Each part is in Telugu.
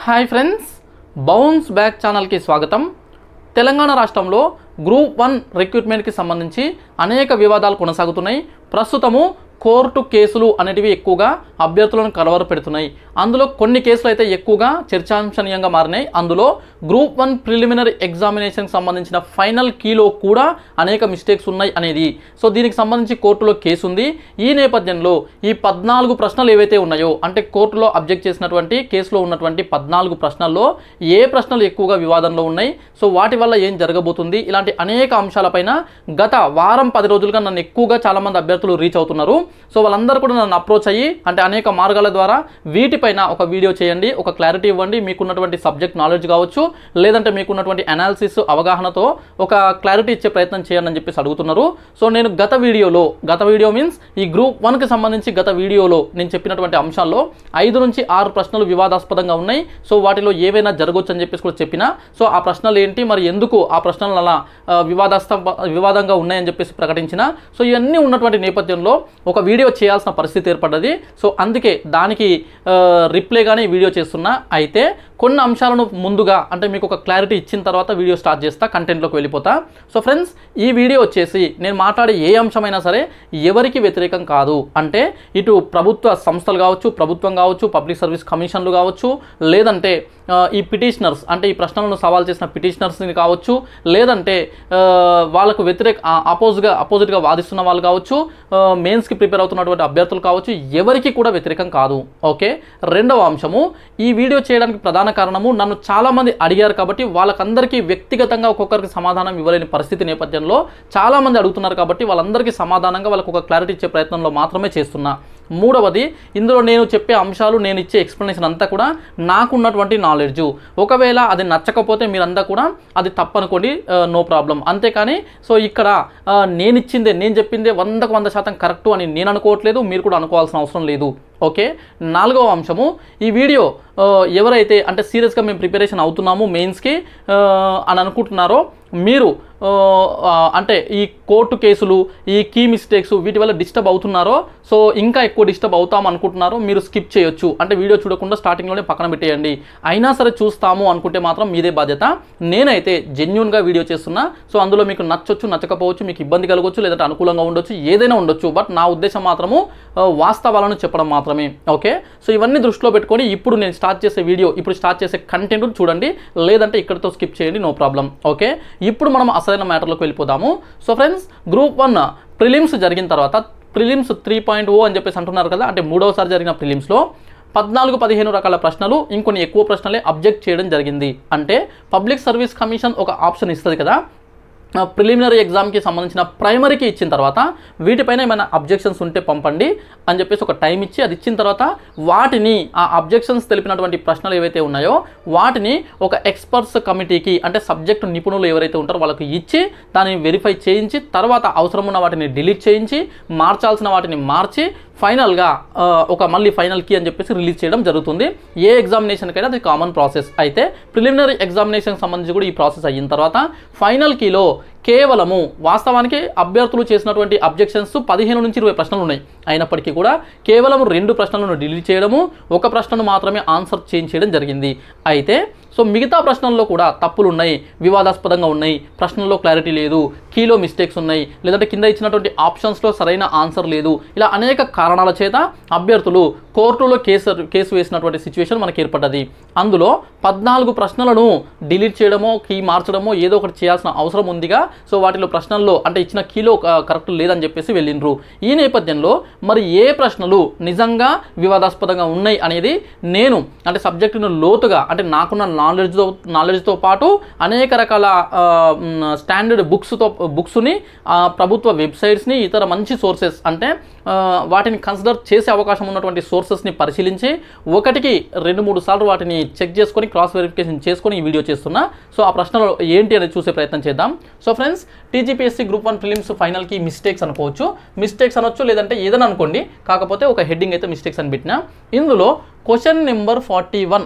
హాయ్ ఫ్రెండ్స్ బౌన్స్ బ్యాక్ ఛానల్కి స్వాగతం తెలంగాణ రాష్ట్రంలో గ్రూప్ వన్ రిక్రూట్మెంట్కి సంబంధించి అనేక వివాదాలు కొనసాగుతున్నాయి ప్రస్తుతము కోర్టు కేసులు అనేటివి ఎక్కువగా అభ్యర్థులను కలవర పెడుతున్నాయి అందులో కొన్ని కేసులు అయితే ఎక్కువగా చర్చాంశనీయంగా మారినాయి అందులో గ్రూప్ వన్ ప్రిలిమినరీ ఎగ్జామినేషన్కి సంబంధించిన ఫైనల్ కీలో కూడా అనేక మిస్టేక్స్ ఉన్నాయి అనేది సో దీనికి సంబంధించి కోర్టులో కేసు ఉంది ఈ నేపథ్యంలో ఈ పద్నాలుగు ప్రశ్నలు ఏవైతే ఉన్నాయో అంటే కోర్టులో అబ్జెక్ట్ చేసినటువంటి కేసులో ఉన్నటువంటి పద్నాలుగు ప్రశ్నల్లో ఏ ప్రశ్నలు ఎక్కువగా వివాదంలో ఉన్నాయి సో వాటి వల్ల ఏం జరగబోతుంది ఇలాంటి అనేక అంశాలపైన గత వారం పది రోజులుగా నన్ను ఎక్కువగా చాలామంది అభ్యర్థులు రీచ్ అవుతున్నారు సో వాళ్ళందరూ కూడా నన్ను అప్రోచ్ అయ్యి అంటే అనేక మార్గాల ద్వారా వీటిపైన ఒక వీడియో చేయండి ఒక క్లారిటీ ఇవ్వండి మీకున్నటువంటి సబ్జెక్ట్ నాలెడ్జ్ కావచ్చు లేదంటే మీకున్నటువంటి అనాలిసిస్ అవగాహనతో ఒక క్లారిటీ ఇచ్చే ప్రయత్నం చేయండి అని చెప్పేసి అడుగుతున్నారు సో నేను గత వీడియోలో గత వీడియో మీన్స్ ఈ గ్రూప్ వన్కి సంబంధించి గత వీడియోలో నేను చెప్పినటువంటి అంశాల్లో ఐదు నుంచి ఆరు ప్రశ్నలు వివాదాస్పదంగా ఉన్నాయి సో వాటిలో ఏవైనా జరగవచ్చు అని చెప్పేసి కూడా చెప్పిన సో ఆ ప్రశ్నలు ఏంటి మరి ఎందుకు ఆ ప్రశ్నలు అలా ఆ, వివాదాస్త వివాదంగా ఉన్నాయని చెప్పేసి ప్రకటించిన సో ఇవన్నీ ఉన్నటువంటి నేపథ్యంలో ఒక వీడియో చేయాల్సిన పరిస్థితి ఏర్పడ్డది సో అందుకే దానికి రిప్లైగానే వీడియో చేస్తున్నా అయితే కొన్ని అంశాలను ముందుగా అంటే మీకు ఒక క్లారిటీ ఇచ్చిన తర్వాత వీడియో స్టార్ట్ చేస్తా కంటెంట్లోకి వెళ్ళిపోతా సో ఫ్రెండ్స్ ఈ వీడియో వచ్చేసి నేను మాట్లాడే ఏ అంశమైనా సరే ఎవరికి వ్యతిరేకం కాదు అంటే ఇటు ప్రభుత్వ సంస్థలు కావచ్చు ప్రభుత్వం కావచ్చు పబ్లిక్ సర్వీస్ కమిషన్లు కావచ్చు లేదంటే ఆ, ఈ పిటిషనర్స్ అంటే ఈ ప్రశ్నలను సవాల్ చేసిన పిటిషనర్స్ని కావచ్చు లేదంటే ఆ, వాళ్ళకు వ్యతిరేక అపోజ్గా అపోజిట్గా వాదిస్తున్న వాళ్ళు కావచ్చు మెయిన్స్కి ప్రిపేర్ అవుతున్నటువంటి అభ్యర్థులు కావచ్చు ఎవరికి కూడా వ్యతిరేకం కాదు ఓకే రెండవ అంశము ఈ వీడియో చేయడానికి ప్రధాన కారణము నన్ను చాలామంది అడిగారు కాబట్టి వాళ్ళకందరికీ వ్యక్తిగతంగా ఒక్కొక్కరికి సమాధానం ఇవ్వలేని పరిస్థితి నేపథ్యంలో చాలామంది అడుగుతున్నారు కాబట్టి వాళ్ళందరికీ సమాధానంగా వాళ్ళకు ఒక క్లారిటీ ఇచ్చే ప్రయత్నంలో మాత్రమే చేస్తున్నా మూడవది ఇందులో నేను చెప్పే అంశాలు నేను ఇచ్చే ఎక్స్ప్లెనేషన్ అంతా కూడా నాకున్నటువంటి నాలెడ్జ్ ఒకవేళ అది నచ్చకపోతే మీరంతా కూడా అది తప్పనుకోండి నో ప్రాబ్లం అంతేకాని సో ఇక్కడ ఆ, నేను ఇచ్చిందే నేను చెప్పిందే వందకు వంద శాతం కరెక్టు అని నేను అనుకోవట్లేదు మీరు కూడా అనుకోవాల్సిన అవసరం లేదు ఓకే నాలుగవ అంశము ఈ వీడియో ఆ, ఎవరైతే అంటే సీరియస్గా మేము ప్రిపరేషన్ అవుతున్నాము మెయిన్స్కి ఆ, అని అనుకుంటున్నారో మీరు ఆ, ఆ, అంటే ఈ కోర్టు కేసులు ఈ కీ మిస్టేక్స్ వీటి వల్ల డిస్టర్బ్ అవుతున్నారో సో ఇంకా ఎక్కువ డిస్టర్బ్ అవుతాం అనుకుంటున్నారో మీరు స్కిప్ చేయొచ్చు అంటే వీడియో చూడకుండా స్టార్టింగ్లోనే పక్కన పెట్టేయండి అయినా సరే చూస్తాము అనుకుంటే మాత్రం మీదే బాధ్యత నేనైతే జెన్యున్గా వీడియో చేస్తున్నా సో అందులో మీకు నచ్చొచ్చు నచ్చకపోవచ్చు మీకు ఇబ్బంది కలగవచ్చు లేదంటే అనుకూలంగా ఉండొచ్చు ఏదైనా ఉండొచ్చు బట్ నా ఉద్దేశం మాత్రము ఆ, వాస్తవాలను చెప్పడం మాత్రమే ఓకే సో ఇవన్నీ దృష్టిలో పెట్టుకొని ఇప్పుడు నేను స్టార్ట్ చేసే వీడియో ఇప్పుడు స్టార్ట్ చేసే కంటెంట్ చూడండి లేదంటే ఇక్కడితో స్కిప్ చేయండి నో ప్రాబ్లం ఓకే ఇప్పుడు మనం అసలైన మ్యాటర్లోకి వెళ్ళిపోదాము so friends group one prelims జరిగిన తర్వాత ప్రిలిమ్స్ త్రీ పాయింట్ ఓ అని చెప్పేసి అంటున్నారు కదా అంటే మూడవసారి జరిగిన ప్రిలిమ్స్లో పద్నాలుగు పదిహేను రకాల ప్రశ్నలు ఇంకొన్ని ఎక్కువ ప్రశ్నలే అబ్జెక్ట్ చేయడం జరిగింది అంటే పబ్లిక్ సర్వీస్ కమిషన్ ఒక ఆప్షన్ ఇస్తుంది కదా ప్రిలిమినరీ ఎగ్జామ్కి సంబంధించిన ప్రైమరీకి ఇచ్చిన తర్వాత వీటిపైన ఏమైనా అబ్జెక్షన్స్ ఉంటే పంపండి అని చెప్పేసి ఒక టైం ఇచ్చి అది ఇచ్చిన తర్వాత వాటిని ఆ అబ్జెక్షన్స్ తెలిపినటువంటి ప్రశ్నలు ఏవైతే ఉన్నాయో వాటిని ఒక ఎక్స్పర్ట్స్ కమిటీకి అంటే సబ్జెక్టు నిపుణులు ఎవరైతే ఉంటారో వాళ్ళకి ఇచ్చి దాన్ని వెరిఫై చేయించి తర్వాత అవసరం ఉన్న వాటిని డిలీట్ చేయించి మార్చాల్సిన వాటిని మార్చి ఫైనల్గా ఆ, ఒక మళ్ళీ ఫైనల్ కీ అని చెప్పేసి రిలీజ్ చేయడం జరుగుతుంది ఏ ఎగ్జామినేషన్కైనా అది కామన్ ప్రాసెస్ అయితే ప్రిలిమినరీ ఎగ్జామినేషన్కి సంబంధించి కూడా ఈ ప్రాసెస్ అయిన తర్వాత ఫైనల్ కీలో కేవలము వాస్తవానికి అభ్యర్థులు చేసినటువంటి అబ్జెక్షన్స్ పదిహేను నుంచి ఇరవై ప్రశ్నలు ఉన్నాయి అయినప్పటికీ కూడా కేవలం రెండు ప్రశ్నలను డిలీట్ చేయడము ఒక ప్రశ్నను మాత్రమే ఆన్సర్ చేంజ్ చేయడం జరిగింది అయితే సో మిగతా ప్రశ్నల్లో కూడా తప్పులు ఉన్నాయి వివాదాస్పదంగా ఉన్నాయి ప్రశ్నల్లో క్లారిటీ లేదు కీలో మిస్టేక్స్ ఉన్నాయి లేదంటే కింద ఇచ్చినటువంటి ఆప్షన్స్లో సరైన ఆన్సర్ లేదు ఇలా అనేక కారణాల చేత అభ్యర్థులు కోర్టులో కేసు కేసు వేసినటువంటి సిచ్యువేషన్ మనకి ఏర్పడ్డది అందులో పద్నాలుగు ప్రశ్నలను డిలీట్ చేయడమో కీ మార్చడమో ఏదో ఒకటి చేయాల్సిన అవసరం ఉందిగా సో వాటిలో ప్రశ్నల్లో అంటే ఇచ్చిన కీలో కరెక్ట్ లేదని చెప్పేసి వెళ్ళిండ్రు ఈ నేపథ్యంలో మరి ఏ ప్రశ్నలు నిజంగా వివాదాస్పదంగా ఉన్నాయి అనేది నేను అంటే సబ్జెక్టును లోతుగా అంటే నాకున్న నాలెడ్జ్తో నాలెడ్జ్తో పాటు అనేక రకాల స్టాండర్డ్ బుక్స్తో బుక్స్ని ప్రభుత్వ వెబ్సైట్స్ని ఇతర మంచి సోర్సెస్ అంటే ఆ, వాటిని కన్సిడర్ చేసే అవకాశం ఉన్నటువంటి సోర్సెస్ని పరిశీలించి ఒకటికి రెండు మూడు సార్లు వాటిని చెక్ చేసుకొని క్రాస్ వెరిఫికేషన్ చేసుకొని ఈ వీడియో చేస్తున్నా సో ఆ ప్రశ్నలు ఏంటి అనేది చూసే ప్రయత్నం చేద్దాం so friends TGPSC group one prelims ఫైనల్కి మిస్టేక్స్ అనుకోవచ్చు మిస్టేక్స్ అనొచ్చు లేదంటే ఏదైనా అనుకోండి కాకపోతే ఒక హెడ్డింగ్ అయితే మిస్టేక్స్ అని పెట్టినా ఇందులో క్వశ్చన్ నెంబర్ ఫార్టీ వన్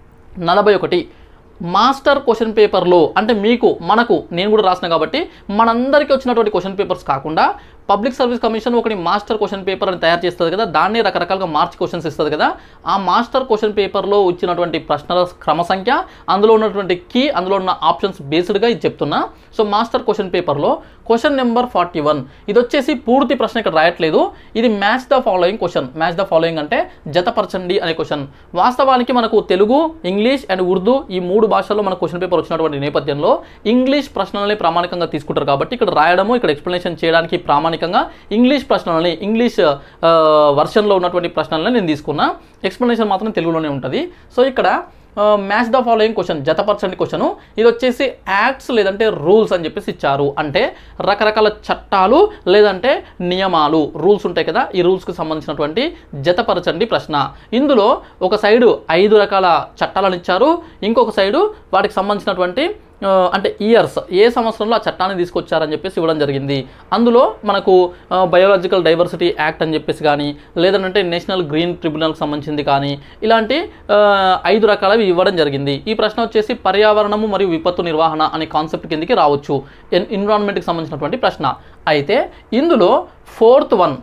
నలభై ఒకటి మాస్టర్ క్వశ్చన్ పేపర్లో అంటే మీకు మనకు నేను కూడా రాసిన కాబట్టి మనందరికీ వచ్చినటువంటి క్వశ్చన్ పేపర్స్ కాకుండా పబ్లిక్ సర్వీస్ కమిషన్ ఒకటి మాస్టర్ క్వశ్చన్ పేపర్ అని తయారు చేస్తుంది కదా దాన్ని రకరకాలుగా మార్చి క్వశ్చన్స్ ఇస్తుంది కదా ఆ మాస్టర్ క్వశ్చన్ పేపర్లో ఇచ్చినటువంటి ప్రశ్నల క్రమ సంఖ్య అందులో ఉన్నటువంటి కీ అందులో ఉన్న ఆప్షన్స్ బేస్డ్గా ఇది చెప్తున్నా సో మాస్టర్ క్వశ్చన్ పేపర్లో క్వశ్చన్ నెంబర్ ఫార్టీ వన్ ఇది వచ్చేసి పూర్తి ప్రశ్న ఇక్కడ రాయట్లేదు ఇది match the following question match the following అంటే జతపరచండి అనే క్వశ్చన్ వాస్తవానికి మనకు తెలుగు ఇంగ్లీష్ అండ్ ఉర్దూ ఈ మూడు భాషల్లో మన క్వశ్చన్ పేపర్ వచ్చినటువంటి నేపథ్యంలో ఇంగ్లీష్ ప్రశ్నలని ప్రామాణికంగా తీసుకుంటారు కాబట్టి ఇక్కడ రాయడము ఇక్కడ ఎక్స్ప్లెనేషన్ చేయడానికి ప్రామాణికంగా ఇంగ్లీష్ ప్రశ్నలని ఇంగ్లీష్ వర్షన్లో ఉన్నటువంటి ప్రశ్నలని నేను తీసుకున్నా ఎక్స్ప్లెనేషన్ మాత్రం తెలుగులోనే ఉంటుంది సో ఇక్కడ మ్యాచ్ ద ఫాలోయింగ్ క్వశ్చన్ జతపరచండి క్వశ్చన్ ఇది వచ్చేసి యాక్ట్స్ లేదంటే రూల్స్ అని చెప్పేసి ఇచ్చారు అంటే రకరకాల చట్టాలు లేదంటే నియమాలు రూల్స్ ఉంటాయి కదా ఈ రూల్స్కి సంబంధించినటువంటి జతపరచండి ప్రశ్న ఇందులో ఒక సైడు ఐదు రకాల చట్టాలను ఇచ్చారు ఇంకొక సైడు వాటికి సంబంధించినటువంటి ఆ, అంటే ఇయర్స్ ఏ సంవత్సరంలో ఆ చట్టాన్ని తీసుకొచ్చారని చెప్పేసి ఇవ్వడం జరిగింది అందులో మనకు బయోలాజికల్ డైవర్సిటీ యాక్ట్ అని చెప్పేసి కానీ లేదంటే నేషనల్ గ్రీన్ ట్రిబ్యునల్కి సంబంధించింది కానీ ఇలాంటి ఆ, ఐదు రకాలవి ఇవ్వడం జరిగింది ఈ ప్రశ్న వచ్చేసి పర్యావరణము మరియు విపత్తు నిర్వహణ అనే కాన్సెప్ట్ కిందకి రావచ్చు ఎన్ ఎన్విరాన్మెంట్కి సంబంధించినటువంటి ప్రశ్న అయితే ఇందులో ఫోర్త్ వన్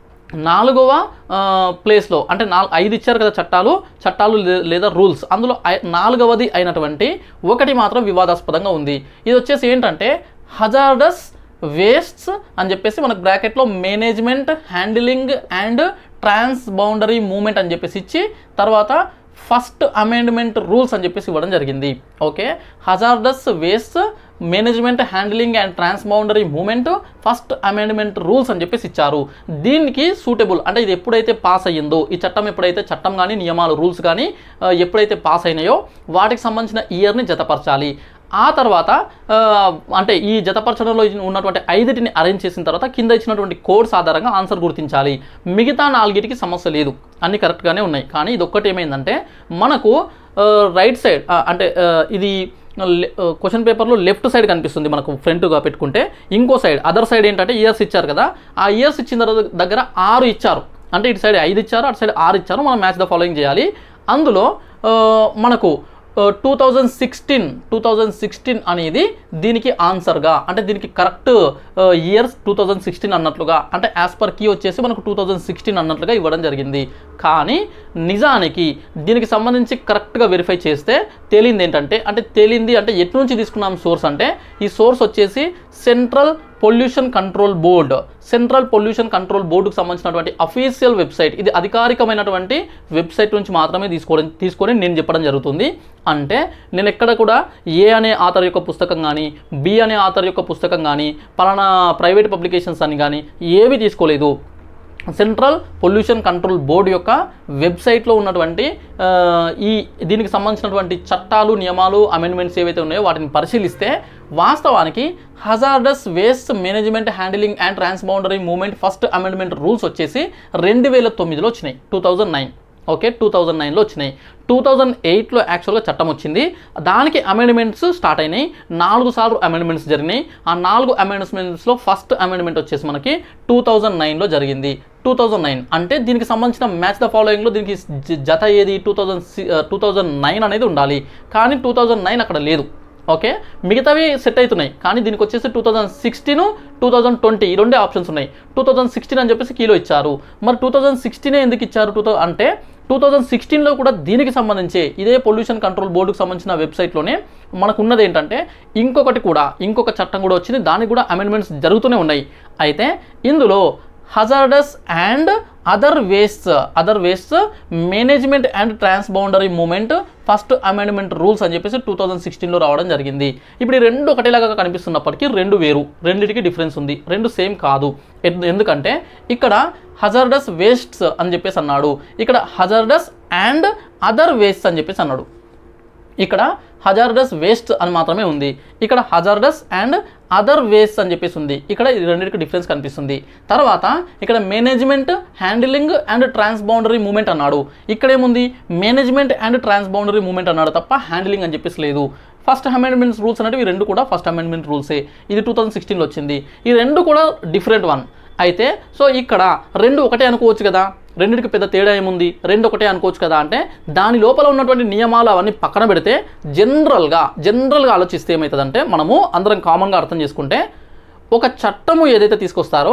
నాలుగవ ఆ, ప్లేస్లో అంటే నాలుగు ఐదు ఇచ్చారు కదా చట్టాలు చట్టాలు లే- లేదా రూల్స్ అందులో ఐ- నాలుగవది అయినటువంటి ఒకటి మాత్రం వివాదాస్పదంగా ఉంది ఇది వచ్చేసి ఏంటంటే హజార్డస్ వేస్ట్స్ అని చెప్పేసి మనకు బ్రాకెట్లో management handling and trans boundary moment అని చెప్పేసి ఇచ్చి తర్వాత ఫస్ట్ అమెండ్మెంట్ రూల్స్ అని చెప్పేసి ఇవ్వడం జరిగింది okay hazardous waste management handling and transboundary moment first amendment rules అని చెప్పేసి ఇచ్చారు దీనికి సూటబుల్ అంటే ఇది ఎప్పుడైతే పాస్ అయ్యిందో ఈ చట్టం ఎప్పుడైతే చట్టం కానీ నియమాలు రూల్స్ కానీ ఆ, ఎప్పుడైతే పాస్ అయినాయో వాటికి సంబంధించిన ఇయర్ని జతపరచాలి ఆ తర్వాత ఆ, అంటే ఈ జతపరచడంలో ఉన్నటువంటి ఐదుటిని అరేంజ్ చేసిన తర్వాత కింద ఇచ్చినటువంటి కోడ్స్ ఆధారంగా ఆన్సర్ గుర్తించాలి మిగతా నాలుగిటికి సమస్య లేదు అన్ని కరెక్ట్గానే ఉన్నాయి కానీ ఇది ఒక్కటి ఏమైందంటే మనకు రైట్ సైడ్ అంటే ఆ, ఇది క్వశ్చన్ పేపర్లో లెఫ్ట్ సైడ్ కనిపిస్తుంది మనకు ఫ్రంట్గా పెట్టుకుంటే ఇంకో సైడ్ అదర్ సైడ్ ఏంటంటే ఇయర్స్ ఇచ్చారు కదా ఆ ఇయర్స్ ఇచ్చిన తర్వాత దగ్గర ఆరు ఇచ్చారు అంటే ఇటు సైడ్ ఐదు ఇచ్చారు అటు సైడ్ ఆరు ఇచ్చారు మనం మ్యాచ్ ద ఫాలోయింగ్ చేయాలి అందులో ఆ, మనకు two thousand sixteen two thousand sixteen అనేది దీనికి ఆన్సర్గా అంటే దీనికి correct years two thousand sixteen అన్నట్లుగా అంటే యాజ్ పర్ కీ వచ్చేసి మనకు టూ థౌజండ్ సిక్స్టీన్ అన్నట్లుగా ఇవ్వడం జరిగింది కానీ నిజానికి దీనికి సంబంధించి కరెక్ట్గా వెరిఫై చేస్తే తేలింది ఏంటంటే అంటే తేలింది అంటే ఎటు నుంచి తీసుకున్నాం సోర్స్ అంటే ఈ సోర్స్ వచ్చేసి central pollution control board central pollution control బోర్డుకు సంబంధించినటువంటి అఫీషియల్ వెబ్సైట్ ఇది అధికారికమైనటువంటి వెబ్సైట్ నుంచి మాత్రమే తీసుకోవడం తీసుకొని నేను చెప్పడం జరుగుతుంది అంటే నేను ఎక్కడ కూడా ఏ అనే ఆథర్ యొక్క పుస్తకం కానీ బి అనే ఆథర్ యొక్క పుస్తకం కానీ పలానా ప్రైవేట్ పబ్లికేషన్స్ అని కానీ ఏవి తీసుకోలేదు సెంట్రల్ పొల్యూషన్ కంట్రోల్ బోర్డు యొక్క వెబ్సైట్లో ఉన్నటువంటి ఆ, ఈ దీనికి సంబంధించినటువంటి చట్టాలు నియమాలు అమెండ్మెంట్స్ ఏవైతే ఉన్నాయో వాటిని పరిశీలిస్తే వాస్తవానికి hazardous waste management handling and transboundary movement first amendment rules వచ్చేసి రెండు వేల తొమ్మిదిలో వచ్చినాయి two thousand nine okay two thousand నైన్లో వచ్చినాయి టూ థౌజండ్ ఎయిట్లో యాక్చువల్గా చట్టం వచ్చింది దానికి అమెండ్మెంట్స్ స్టార్ట్ అయినాయి నాలుగు సార్లు అమెండ్మెంట్స్ జరిగినాయి ఆ నాలుగు అమెండ్మెంట్స్లో ఫస్ట్ అమెండ్మెంట్ వచ్చేసి మనకి టూ థౌజండ్ నైన్లో జరిగింది టూ థౌజండ్ నైన్ అంటే దీనికి సంబంధించిన మ్యాచ్ ద ఫాలోయింగ్లో దీనికి జ- జత ఏది two thousand two thousand nine అనేది ఉండాలి కానీ టూ థౌజండ్ నైన్ అక్కడ లేదు ఓకే మిగతావి సెట్ అవుతున్నాయి కానీ దీనికి వచ్చేసి two thousand sixteen two thousand twenty ఈ రెండే ఆప్షన్స్ ఉన్నాయి టూ థౌజండ్ సిక్స్టీన్ అని చెప్పేసి కీలో ఇచ్చారు మరి టూ థౌజండ్ సిక్స్టీనే ఎందుకు ఇచ్చారు టూ అంటే టూ థౌజండ్ సిక్స్టీన్లో కూడా దీనికి సంబంధించి ఇదే పొల్యూషన్ కంట్రోల్ బోర్డుకు సంబంధించిన వెబ్సైట్లోనే మనకు ఉన్నది ఏంటంటే ఇంకొకటి కూడా ఇంకొక చట్టం కూడా వచ్చింది దానికి కూడా అమెండ్మెంట్స్ జరుగుతూనే ఉన్నాయి అయితే ఇందులో hazardous and other waste other waste management and transboundary moment first amendment rules అని చెప్పేసి టూ థౌజండ్ సిక్స్టీన్లో రావడం జరిగింది ఇప్పుడు ఈ రెండు ఒకటేలాగా కనిపిస్తున్నప్పటికీ రెండు వేరు రెండింటికి డిఫరెన్స్ ఉంది రెండు సేమ్ కాదు ఎందు- ఎందుకంటే ఇక్కడ హజార్డస్ వేస్ట్స్ అని చెప్పేసి అన్నాడు ఇక్కడ హజార్డస్ అండ్ అదర్ వేస్ట్స్ అని చెప్పేసి అన్నాడు ఇక్కడ హజార్డస్ వేస్ట్ అని మాత్రమే ఉంది ఇక్కడ హజార్డస్ అండ్ అదర్ వేస్ట్ అని చెప్పేసి ఉంది ఇక్కడ ఈ రెండింటికి డిఫరెన్స్ కనిపిస్తుంది తర్వాత ఇక్కడ management handling and transboundary moment అన్నాడు ఇక్కడ ఏముంది మేనేజ్మెంట్ అండ్ ట్రాన్స్బౌండరీ మూమెంట్ అన్నాడు తప్ప హ్యాండిలింగ్ అని చెప్పేసి లేదు ఫస్ట్ అమెండ్మెంట్స్ రూల్స్ అనేవి ఈ రెండు కూడా ఫస్ట్ అమెండ్మెంట్ రూల్సే ఇది టూ థౌజండ్ సిక్స్టీన్లో వచ్చింది ఈ రెండు కూడా డిఫరెంట్ వన్ అయితే సో ఇక్కడ రెండు ఒకటే అనుకోవచ్చు కదా రెండింటికి పెద్ద తేడా ఏముంది రెండు ఒకటే అనుకోవచ్చు కదా అంటే దాని లోపల ఉన్నటువంటి నియమాలు అవన్నీ పక్కన పెడితే జనరల్గా జనరల్గా ఆలోచిస్తే ఏమవుతుందంటే మనము అందరం కామన్గా అర్థం చేసుకుంటే ఒక చట్టము ఏదైతే తీసుకొస్తారో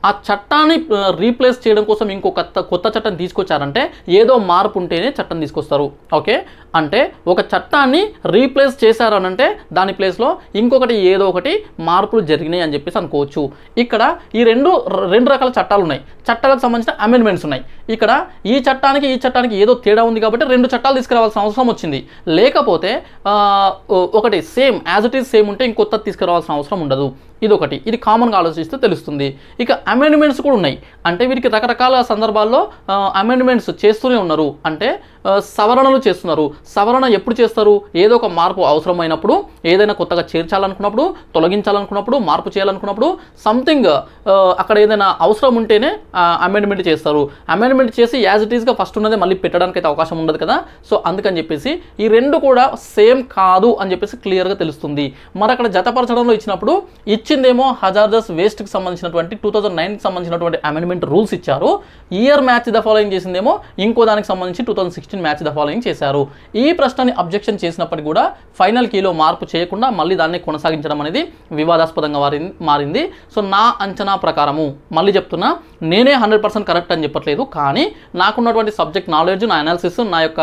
ఆ చట్టాన్ని రీప్లేస్ చేయడం కోసం ఇంకో కొత్త కొత్త చట్టం తీసుకొచ్చారంటే ఏదో మార్పు ఉంటేనే చట్టం తీసుకొస్తారు ఓకే అంటే ఒక చట్టాన్ని రీప్లేస్ చేశారనంటే దాని ప్లేస్లో ఇంకొకటి ఏదో ఒకటి మార్పులు జరిగినాయి అని చెప్పేసి అనుకోవచ్చు ఇక్కడ ఈ రెండు రెండు రకాల చట్టాలు ఉన్నాయి చట్టాలకు సంబంధించిన అమెండ్మెంట్స్ ఉన్నాయి ఇక్కడ ఈ చట్టానికి ఈ చట్టానికి ఏదో తేడా ఉంది కాబట్టి రెండు చట్టాలు తీసుకురావాల్సిన అవసరం వచ్చింది లేకపోతే ఆ, ఓ- ఒకటి same as it is same ఉంటే ఇంకొత్త తీసుకురావాల్సిన అవసరం ఉండదు ఇది ఒకటి ఇది కామన్గా ఆలోచిస్తే తెలుస్తుంది ఇక అమెండ్మెంట్స్ కూడా ఉన్నాయి అంటే వీరికి రకరకాల సందర్భాల్లో అమెండ్మెంట్స్ చేస్తూనే ఉన్నారు అంటే ఆ, సవరణలు చేస్తున్నారు సవరణ ఎప్పుడు చేస్తారు ఏదో ఒక మార్పు అవసరమైనప్పుడు ఏదైనా కొత్తగా చేర్చాలనుకున్నప్పుడు తొలగించాలనుకున్నప్పుడు మార్పు చేయాలనుకున్నప్పుడు సంథింగ్ అక్కడ ఏదైనా అవసరం ఉంటేనే అమెండ్మెంట్ చేస్తారు అమెండ్మెంట్ చేసి యాజ్ ఇట్ ఈస్గా ఫస్ట్ ఉన్నదే మళ్ళీ పెట్టడానికి అయితే అవకాశం ఉండదు కదా సో అందుకని చెప్పేసి ఈ రెండు కూడా సేమ్ కాదు అని చెప్పేసి క్లియర్గా తెలుస్తుంది మరి అక్కడ జతపరచడంలో ఇచ్చినప్పుడు ఇచ్చిందేమో హజార్జస్ వేస్ట్కి సంబంధించినటువంటి టూ థౌజండ్ నైన్కి సంబంధించినటువంటి అమెండ్మెంట్ రూల్స్ ఇచ్చారు ఇయర్ మ్యాచ్ ద ఫాలోయింగ్ చేసిందేమో ఇంకో దానికి సంబంధించి two thousand sixteen match the following చేశారు ఈ ప్రశ్నని అబ్జెక్షన్ చేసినప్పటికీ కూడా ఫైనల్ కీలో మార్పు చేయకుండా మళ్ళీ దాన్ని కొనసాగించడం అనేది వివాదాస్పదంగా మారింది మారింది సో నా అంచనా ప్రకారము మళ్ళీ చెప్తున్నా నేనే హండ్రెడ్ పర్సెంట్ కరెక్ట్ అని చెప్పట్లేదు కానీ నాకున్నటువంటి సబ్జెక్ట్ నాలెడ్జ్ నా అనాలిసిస్ నా యొక్క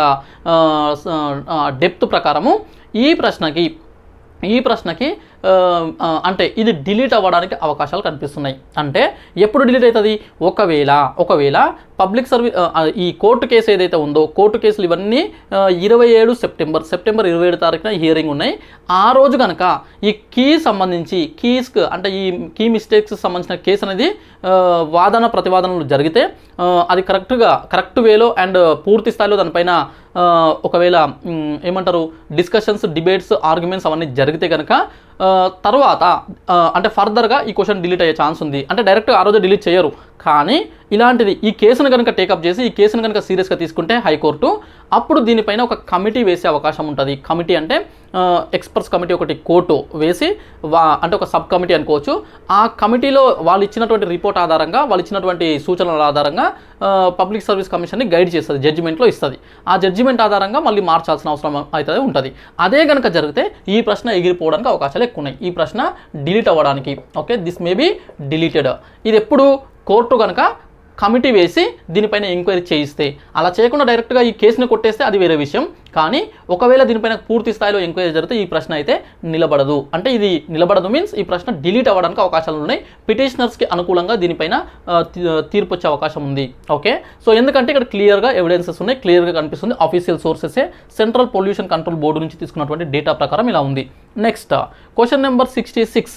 డెప్త్ ప్రకారము ఈ ప్రశ్నకి ఈ ప్రశ్నకి ఆ, ఆ, అంటే ఇది డిలీట్ అవ్వడానికి అవకాశాలు కనిపిస్తున్నాయి అంటే ఎప్పుడు డిలీట్ అవుతుంది ఒకవేళ ఒకవేళ పబ్లిక్ సర్వీస్ ఈ కోర్టు కేసు ఏదైతే ఉందో కోర్టు కేసులు ఇవన్నీ ఇరవై ఏడు సెప్టెంబర్ సెప్టెంబర్ ఇరవై ఏడు తారీఖున హియరింగ్ ఉన్నాయి ఆ రోజు కనుక ఈ కీ సంబంధించి కీస్ అంటే ఈ కీ మిస్టేక్స్ సంబంధించిన కేసు అనేది ఆ, వాదన ప్రతివాదనలు జరిగితే ఆ, అది కరెక్ట్గా కరెక్ట్ వేలో అండ్ పూర్తి స్థాయిలో దానిపైన ఆ, ఒకవేళ మ్, ఏమంటారు డిస్కషన్స్ డిబేట్స్ ఆర్గ్యుమెంట్స్ అవన్నీ జరిగితే కనుక ఆ, తర్వాత ఆ, అంటే ఫర్దర్గా ఈ క్వశ్చన్ డిలీట్ అయ్యే ఛాన్స్ ఉంది అంటే డైరెక్ట్గా ఆ రోజు డిలీట్ చేయరు కానీ ఇలాంటిది ఈ కేసును కనుక టేకప్ చేసి ఈ కేసును కనుక సీరియస్గా తీసుకుంటే హైకోర్టు అప్పుడు దీనిపైన ఒక కమిటీ వేసే అవకాశం ఉంటుంది కమిటీ అంటే ఎక్స్పర్ట్స్ కమిటీ ఒకటి కోర్టు వేసి వా అంటే ఒక సబ్ కమిటీ అనుకోవచ్చు ఆ కమిటీలో వాళ్ళు ఇచ్చినటువంటి రిపోర్ట్ ఆధారంగా వాళ్ళు ఇచ్చినటువంటి సూచనల ఆధారంగా పబ్లిక్ సర్వీస్ కమిషన్ని గైడ్ చేస్తుంది జడ్జిమెంట్లో ఇస్తుంది ఆ జడ్జిమెంట్ ఆధారంగా మళ్ళీ మార్చాల్సిన అవసరం అయితే ఉంటుంది అదే కనుక జరిగితే ఈ ప్రశ్న ఎగిరిపోవడానికి అవకాశాలు ఎక్కువ ఉన్నాయి ఈ ప్రశ్న డిలీట్ అవ్వడానికి okay this may be deleted ఇది ఎప్పుడు కోర్టు కనుక కమిటీ వేసి దీనిపైన ఎంక్వైరీ చేయిస్తే అలా చేయకుండా డైరెక్ట్గా ఈ కేసుని కొట్టేస్తే అది వేరే విషయం కానీ ఒకవేళ దీనిపైన పూర్తి స్థాయిలో ఎంక్వైరీ జరిగితే ఈ ప్రశ్న అయితే నిలబడదు అంటే ఇది నిలబడదు మీన్స్ ఈ ప్రశ్న డిలీట్ అవ్వడానికి అవకాశాలు ఉన్నాయి పిటిషనర్స్కి అనుకూలంగా దీనిపైన ఆ, తీ- తీర్పు వచ్చే అవకాశం ఉంది ఓకే సో ఎందుకంటే ఇక్కడ క్లియర్గా ఎవిడెన్సెస్ ఉన్నాయి క్లియర్గా కనిపిస్తుంది ఆఫీషియల్ సోర్సెసే సెంట్రల్ పొల్యూషన్ కంట్రోల్ బోర్డు నుంచి తీసుకున్నటువంటి డేటా ప్రకారం ఇలా ఉంది next question number sixty six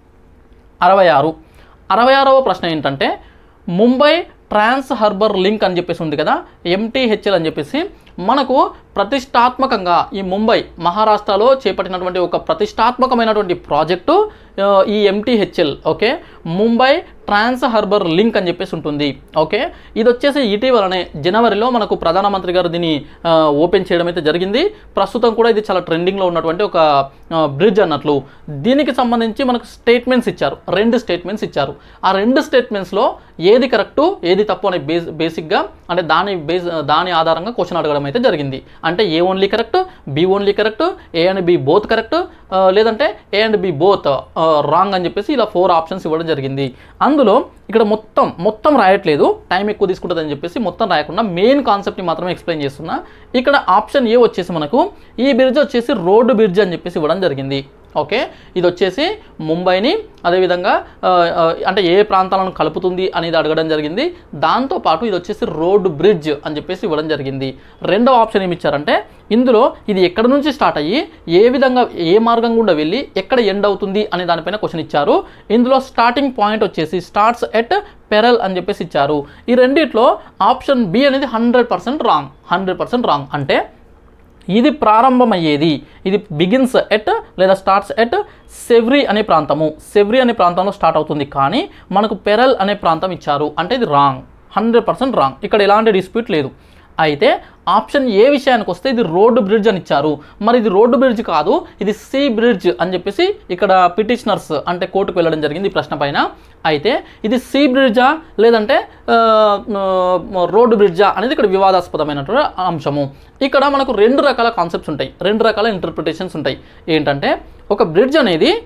అరవై ఆరు అరవై ఆరవ ప్రశ్న ఏంటంటే ముంబై ట్రాన్స్ హర్బర్ లింక్ అని చెప్పేసి ఉంది కదా ఎంటీహెచ్ఎల్ అని చెప్పేసి మనకు ప్రతిష్టాత్మకంగా ఈ ముంబై మహారాష్ట్రలో చేపట్టినటువంటి ఒక ప్రతిష్టాత్మకమైనటువంటి ప్రాజెక్టు ఆ, ఈ MTHL okay Mumbai trans harbour link అని చెప్పేసి ఉంటుంది ఓకే ఇది వచ్చేసి ఇటీవలనే జనవరిలో మనకు ప్రధానమంత్రి గారు దీన్ని ఆ, ఓపెన్ చేయడం అయితే జరిగింది ప్రస్తుతం కూడా ఇది చాలా ట్రెండింగ్లో ఉన్నటువంటి ఒక ఆ, బ్రిడ్జ్ అన్నట్లు దీనికి సంబంధించి మనకు స్టేట్మెంట్స్ ఇచ్చారు రెండు స్టేట్మెంట్స్ ఇచ్చారు ఆ రెండు స్టేట్మెంట్స్లో ఏది కరెక్టు ఏది తప్పు అనే బేస్ బేసిక్గా అంటే దాని బేస్ దాని ఆధారంగా క్వశ్చన్ అడగడం అయితే జరిగింది అంటే A only correct B only correct A and B both correct లేదంటే A and B both wrong అని చెప్పేసి ఇలా ఫోర్ ఆప్షన్స్ ఇవ్వడం జరిగింది అందులో ఇక్కడ మొత్తం మొత్తం రాయట్లేదు టైం ఎక్కువ తీసుకుంటుంది అని చెప్పేసి మొత్తం రాయకుండా మెయిన్ కాన్సెప్ట్ని మాత్రమే ఎక్స్ప్లెయిన్ చేస్తున్నా ఇక్కడ ఆప్షన్ ఏ వచ్చేసి మనకు ఈ బ్రిడ్జ్ వచ్చేసి రోడ్డు బ్రిడ్జ్ అని చెప్పేసి ఇవ్వడం జరిగింది ఓకే ఇది వచ్చేసి ముంబైని అదేవిధంగా ఆ, ఆ, అంటే ఏ ప్రాంతాలను కలుపుతుంది అనేది అడగడం జరిగింది దాంతోపాటు ఇది వచ్చేసి రోడ్డు బ్రిడ్జ్ అని చెప్పేసి ఇవ్వడం జరిగింది రెండవ ఆప్షన్ ఏమి ఇచ్చారంటే ఇందులో ఇది ఎక్కడ నుంచి స్టార్ట్ అయ్యి ఏ విధంగా ఏ మార్గం గుండా వెళ్ళి ఎక్కడ ఎండ్ అవుతుంది అనే దానిపైన క్వశ్చన్ ఇచ్చారు ఇందులో స్టార్టింగ్ పాయింట్ వచ్చేసి స్టార్ట్స్ ఎట్ పెరల్ అని చెప్పేసి ఇచ్చారు ఈ రెండిట్లో ఆప్షన్ బి అనేది hundred percent wrong hundred percent wrong అంటే ఇది ప్రారంభమయ్యేది ఇది బిగిన్స్ ఎట్ లేదా స్టార్ట్స్ ఎట్ సెవ్రీ అనే ప్రాంతము సెవ్రీ అనే ప్రాంతంలో స్టార్ట్ అవుతుంది కానీ మనకు పెరల్ అనే ప్రాంతం ఇచ్చారు అంటే ఇది రాంగ్ హండ్రెడ్ పర్సెంట్ రాంగ్ ఇక్కడ ఎలాంటి డిస్ప్యూట్ లేదు అయితే ఆప్షన్ ఏ విషయానికి వస్తే ఇది రోడ్డు బ్రిడ్జ్ అని ఇచ్చారు మరి ఇది రోడ్డు బ్రిడ్జ్ కాదు ఇది సీ బ్రిడ్జ్ అని చెప్పేసి ఇక్కడ పిటిషనర్స్ అంటే కోర్టుకు వెళ్ళడం జరిగింది ఈ ప్రశ్న పైన అయితే ఇది సీ బ్రిడ్జా లేదంటే ఆ, ఆ, రోడ్డు బ్రిడ్జా అనేది ఇక్కడ వివాదాస్పదమైనటువంటి అంశము ఇక్కడ మనకు రెండు రకాల కాన్సెప్ట్స్ ఉంటాయి రెండు రకాల ఇంటర్ప్రిటేషన్స్ ఉంటాయి ఏంటంటే ఒక బ్రిడ్జ్ అనేది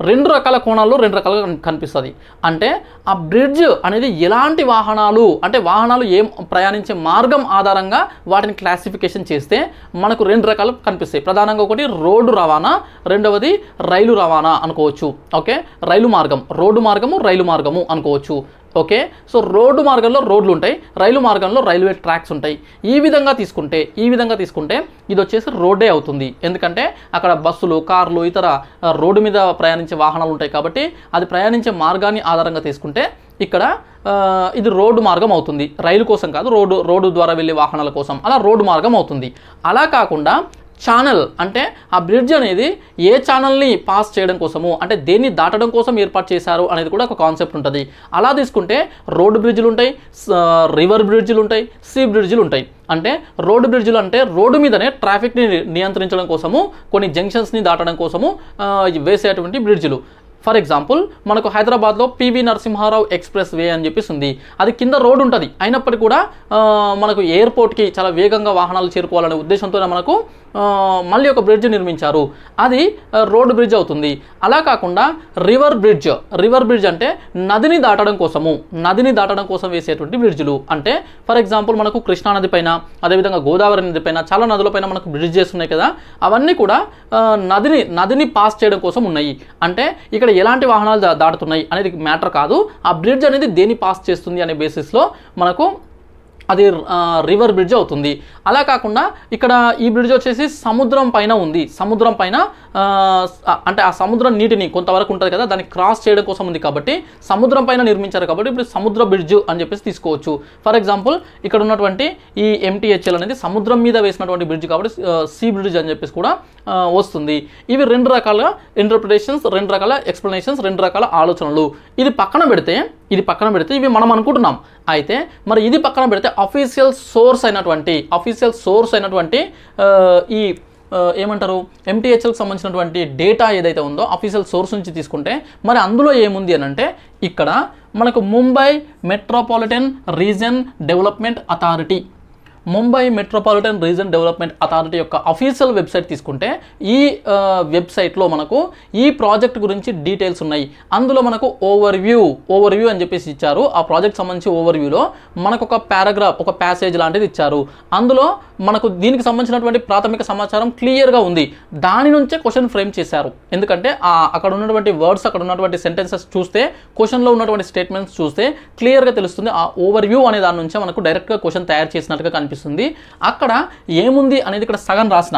రెండు రకాల కోణాల్లో రెండు రకాలుగా కన్- కనిపిస్తుంది అంటే ఆ బ్రిడ్జ్ అనేది ఎలాంటి వాహనాలు అంటే వాహనాలు ఏం ప్రయాణించే మార్గం ఆధారంగా వాటిని క్లాసిఫికేషన్ చేస్తే మనకు రెండు రకాలు కనిపిస్తాయి ప్రధానంగా ఒకటి రోడ్డు రవాణా రెండవది రైలు రవాణా అనుకోవచ్చు ఓకే రైలు మార్గం రోడ్డు మార్గము రైలు మార్గము అనుకోవచ్చు ఓకే సో రోడ్డు మార్గంలో రోడ్లు ఉంటాయి రైలు మార్గంలో రైల్వే ట్రాక్స్ ఉంటాయి ఈ విధంగా తీసుకుంటే ఈ విధంగా తీసుకుంటే ఇది వచ్చేసి రోడ్డే అవుతుంది ఎందుకంటే అక్కడ బస్సులు కార్లు ఇతర ఆ, రోడ్డు మీద ప్రయాణించే వాహనాలు ఉంటాయి కాబట్టి అది ప్రయాణించే మార్గాన్ని ఆధారంగా తీసుకుంటే ఇక్కడ ఆ, ఇది రోడ్డు మార్గం అవుతుంది రైలు కోసం కాదు రోడ్డు రోడ్డు ద్వారా వెళ్ళే వాహనాల కోసం అలా రోడ్డు మార్గం అవుతుంది అలా కాకుండా ఛానల్ అంటే ఆ బ్రిడ్జ్ అనేది ఏ ఛానల్ని పాస్ చేయడం కోసము అంటే దేన్ని దాటడం కోసం ఏర్పాటు చేశారు అనేది కూడా ఒక కాన్సెప్ట్ ఉంటుంది అలా తీసుకుంటే రోడ్డు బ్రిడ్జ్లు ఉంటాయి స- రివర్ బ్రిడ్జ్లు ఉంటాయి సీ బ్రిడ్జ్లు ఉంటాయి అంటే రోడ్డు బ్రిడ్జ్లు అంటే రోడ్డు మీదనే ట్రాఫిక్ని నియంత్రించడం కోసము కొన్ని జంక్షన్స్ని దాటడం కోసము ఆ, వేసేటువంటి బ్రిడ్జ్లు ఫర్ ఎగ్జాంపుల్ మనకు హైదరాబాద్లో పివి నరసింహారావు ఎక్స్ప్రెస్ వే అని చెప్పేసి ఉంది అది కింద రోడ్ ఉంటుంది అయినప్పటికీ కూడా ఆ, మనకు ఎయిర్పోర్ట్కి చాలా వేగంగా వాహనాలు చేరుకోవాలనే ఉద్దేశంతోనే మనకు ఆ, మళ్ళీ ఒక బ్రిడ్జ్ నిర్మించారు అది ఆ, రోడ్ బ్రిడ్జ్ అవుతుంది అలా కాకుండా రివర్ బ్రిడ్జ్ రివర్ బ్రిడ్జ్ అంటే నదిని దాటడం కోసము నదిని దాటడం కోసం వేసేటువంటి బ్రిడ్జ్లు అంటే ఫర్ ఎగ్జాంపుల్ మనకు కృష్ణా నది పైన అదేవిధంగా గోదావరి నది పైన చాలా నదుల పైన మనకు బ్రిడ్జెస్ ఉన్నాయి కదా అవన్నీ కూడా ఆ, నదిని నదిని పాస్ చేయడం కోసం ఉన్నాయి అంటే ఇక్కడ ఎలాంటి వాహనాలు దా- దాటుతున్నాయి అనేది మ్యాటర్ కాదు ఆ బ్రిడ్జ్ అనేది దేని పాస్ చేస్తుంది అనే బేసిస్లో మనకు అది ఆ, రివర్ బ్రిడ్జ్ అవుతుంది అలా కాకుండా ఇక్కడ ఈ బ్రిడ్జ్ వచ్చేసి సముద్రం పైన ఉంది సముద్రం పైన ఆ, స- అంటే ఆ సముద్రం నీటిని కొంతవరకు ఉంటుంది కదా దాన్ని క్రాస్ చేయడం కోసం ఉంది కాబట్టి సముద్రం పైన నిర్మించారు కాబట్టి ఇప్పుడు సముద్ర బ్రిడ్జ్ అని చెప్పేసి తీసుకోవచ్చు ఫర్ ఎగ్జాంపుల్ ఇక్కడ ఉన్నటువంటి ఈ ఎంటీహెచ్ఎల్ అనేది సముద్రం మీద వేసినటువంటి బ్రిడ్జ్ కాబట్టి సీ బ్రిడ్జ్ అని చెప్పేసి కూడా ఆ, వస్తుంది ఇవి రెండు రకాల ఇంటర్ప్రిటేషన్స్ రెండు రకాల ఎక్స్ప్లెనేషన్స్ రెండు రకాల ఆలోచనలు ఇది పక్కన పెడితే ఇది పక్కన పెడితే ఇవి మనం అనుకుంటున్నాం అయితే మరి ఇది పక్కన పెడితే అఫీషియల్ సోర్స్ అయినటువంటి అఫీషియల్ సోర్స్ అయినటువంటి ఆ, ఈ ఆ, ఏమంటారు ఎంటీహెచ్ఎల్కి సంబంధించినటువంటి డేటా ఏదైతే ఉందో అఫీషియల్ సోర్స్ నుంచి తీసుకుంటే మరి అందులో ఏముంది అని అంటే ఇక్కడ మనకు Mumbai metropolitan region development authority Mumbai metropolitan region development authority యొక్క అఫీషియల్ వెబ్సైట్ తీసుకుంటే ఈ ఆ, వెబ్సైట్లో మనకు ఈ ప్రాజెక్ట్ గురించి డీటెయిల్స్ ఉన్నాయి అందులో మనకు ఓవర్ వ్యూ ఓవర్ వ్యూ అని చెప్పేసి ఇచ్చారు ఆ ప్రాజెక్ట్ సంబంధించి ఓవర్ వ్యూలో మనకు ఒక పారాగ్రాఫ్ ఒక ప్యాసేజ్ లాంటిది ఇచ్చారు అందులో మనకు దీనికి సంబంధించినటువంటి ప్రాథమిక సమాచారం క్లియర్గా ఉంది దాని నుంచే క్వశ్చన్ ఫ్రేమ్ చేశారు ఎందుకంటే ఆ అక్కడ ఉన్నటువంటి వర్డ్స్ అక్కడ ఉన్నటువంటి సెంటెన్సెస్ చూస్తే క్వశ్చన్లో ఉన్నటువంటి స్టేట్మెంట్స్ చూస్తే క్లియర్గా తెలుస్తుంది ఆ ఓవర్ వ్యూ అనే దాని నుంచే మనకు డైరెక్ట్గా క్వశ్చన్ తయారు చేసినట్టుగా కనిపిస్తుంది అక్కడ ఏముంది అనేది ఇక్కడ సగం రాసిన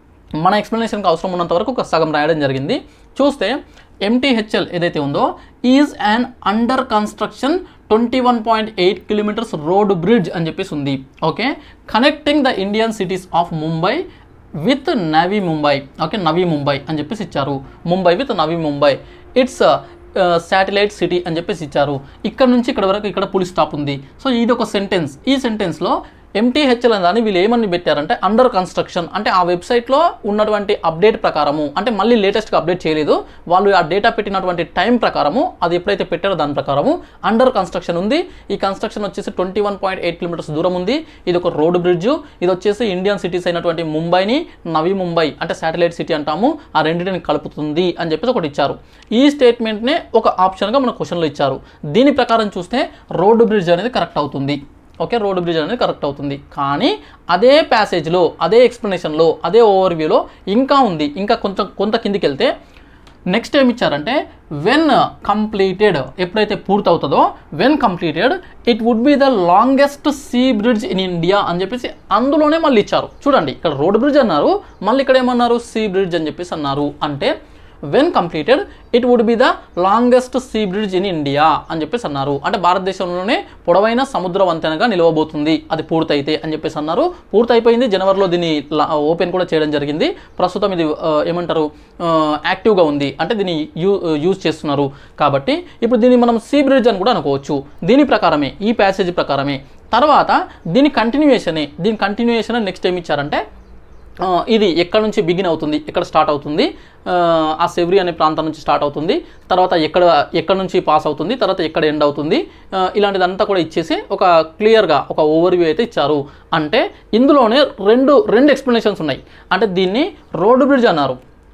మన ఎక్స్ప్లెనేషన్కి అవసరం ఉన్నంత వరకు ఒక సగం రాయడం జరిగింది చూస్తే ఎంటీహెచ్ఎల్ ఏదైతే ఉందో is and under construction twenty one point eight kilometres road bridge అని చెప్పేసి ఉంది okay connecting the Indian cities of Mumbai with Navi Mumbai okay Navi Mumbai అని చెప్పేసి ఇచ్చారు Mumbai with Navi Mumbai its satellite city అని చెప్పేసి ఇచ్చారు ఇక్కడ నుంచి ఇక్కడ వరకు ఇక్కడ పులి స్టాప్ ఉంది సో ఇది ఒక సెంటెన్స్ ఈ సెంటెన్స్లో ఎంటీహెచ్ఎల్ అని దాన్ని వీళ్ళు ఏమని పెట్టారంటే అండర్ కన్స్ట్రక్షన్ అంటే ఆ వెబ్సైట్లో ఉన్నటువంటి అప్డేట్ ప్రకారము అంటే మళ్ళీ లేటెస్ట్గా అప్డేట్ చేయలేదు వాళ్ళు ఆ డేటా పెట్టినటువంటి టైం ప్రకారము అది ఎప్పుడైతే పెట్టారో దాని ప్రకారము అండర్ కన్స్ట్రక్షన్ ఉంది ఈ కన్స్ట్రక్షన్ వచ్చేసి twenty one point eight kilometres దూరం ఉంది ఇది ఒక రోడ్ బ్రిడ్జ్ ఇది వచ్చేసి ఇండియన్ సిటీస్ అయినటువంటి ముంబైని నవీ ముంబై అంటే శాటిలైట్ సిటీ అంటాము ఆ రెండింటిని కలుపుతుంది అని చెప్పేసి ఒకటి ఇచ్చారు ఈ స్టేట్మెంట్నే ఒక ఆప్షన్గా మన క్వశ్చన్లో ఇచ్చారు దీని ప్రకారం చూస్తే రోడ్డు బ్రిడ్జ్ అనేది కరెక్ట్ అవుతుంది ఓకే రోడ్ బ్రిడ్జ్ అనేది కరెక్ట్ అవుతుంది కానీ అదే ప్యాసేజ్లో అదే ఎక్స్ప్లెనేషన్లో అదే ఓవర్వ్యూలో ఇంకా ఉంది ఇంకా కొంచెం కొంత కిందికి వెళ్తే నెక్స్ట్ ఏమి ఇచ్చారంటే వెన్ కంప్లీటెడ్ ఎప్పుడైతే పూర్తవుతుందో when completed it would be the longest sea bridge in India అని చెప్పేసి అందులోనే మళ్ళీ ఇచ్చారు చూడండి ఇక్కడ రోడ్ బ్రిడ్జ్ అన్నారు మళ్ళీ ఇక్కడ ఏమన్నారు సీ బ్రిడ్జ్ అని చెప్పేసి అన్నారు అంటే when completed it would be the longest sea bridge in India అని చెప్పేసి అన్నారు అంటే భారతదేశంలోనే పొడవైన సముద్ర వంతెనగా నిలవబోతుంది అది పూర్తయితే అని చెప్పేసి అన్నారు పూర్తయిపోయింది జనవరిలో దీన్ని ఓపెన్ కూడా చేయడం జరిగింది ప్రస్తుతం ఇది ఆ, ఏమంటారు ఆ, యాక్టివ్గా ఉంది అంటే దీన్ని యూ యూజ్ చేస్తున్నారు కాబట్టి ఇప్పుడు దీన్ని మనం సీ బ్రిడ్జ్ అని కూడా అనుకోవచ్చు దీని ప్రకారమే ఈ ప్యాసేజ్ ప్రకారమే తర్వాత దీని కంటిన్యూయేషనే దీని కంటిన్యూయేషన్ నెక్స్ట్ ఏమి ఇచ్చారంటే ఆ, ఇది ఎక్కడ నుంచి బిగిన్ అవుతుంది ఎక్కడ స్టార్ట్ అవుతుంది ఆ, ఆ సెవ్రీ అనే ప్రాంతం నుంచి స్టార్ట్ అవుతుంది తర్వాత ఎక్కడ ఎక్కడ నుంచి పాస్ అవుతుంది తర్వాత ఎక్కడ ఎండ్ అవుతుంది ఆ, ఇలాంటిదంతా కూడా ఇచ్చేసి ఒక క్లియర్గా ఒక ఓవర్వ్యూ అయితే ఇచ్చారు అంటే ఇందులోనే రెండు రెండు ఎక్స్ప్లెనేషన్స్ ఉన్నాయి అంటే దీన్ని రోడ్డు బ్రిడ్జ్ అన్నారు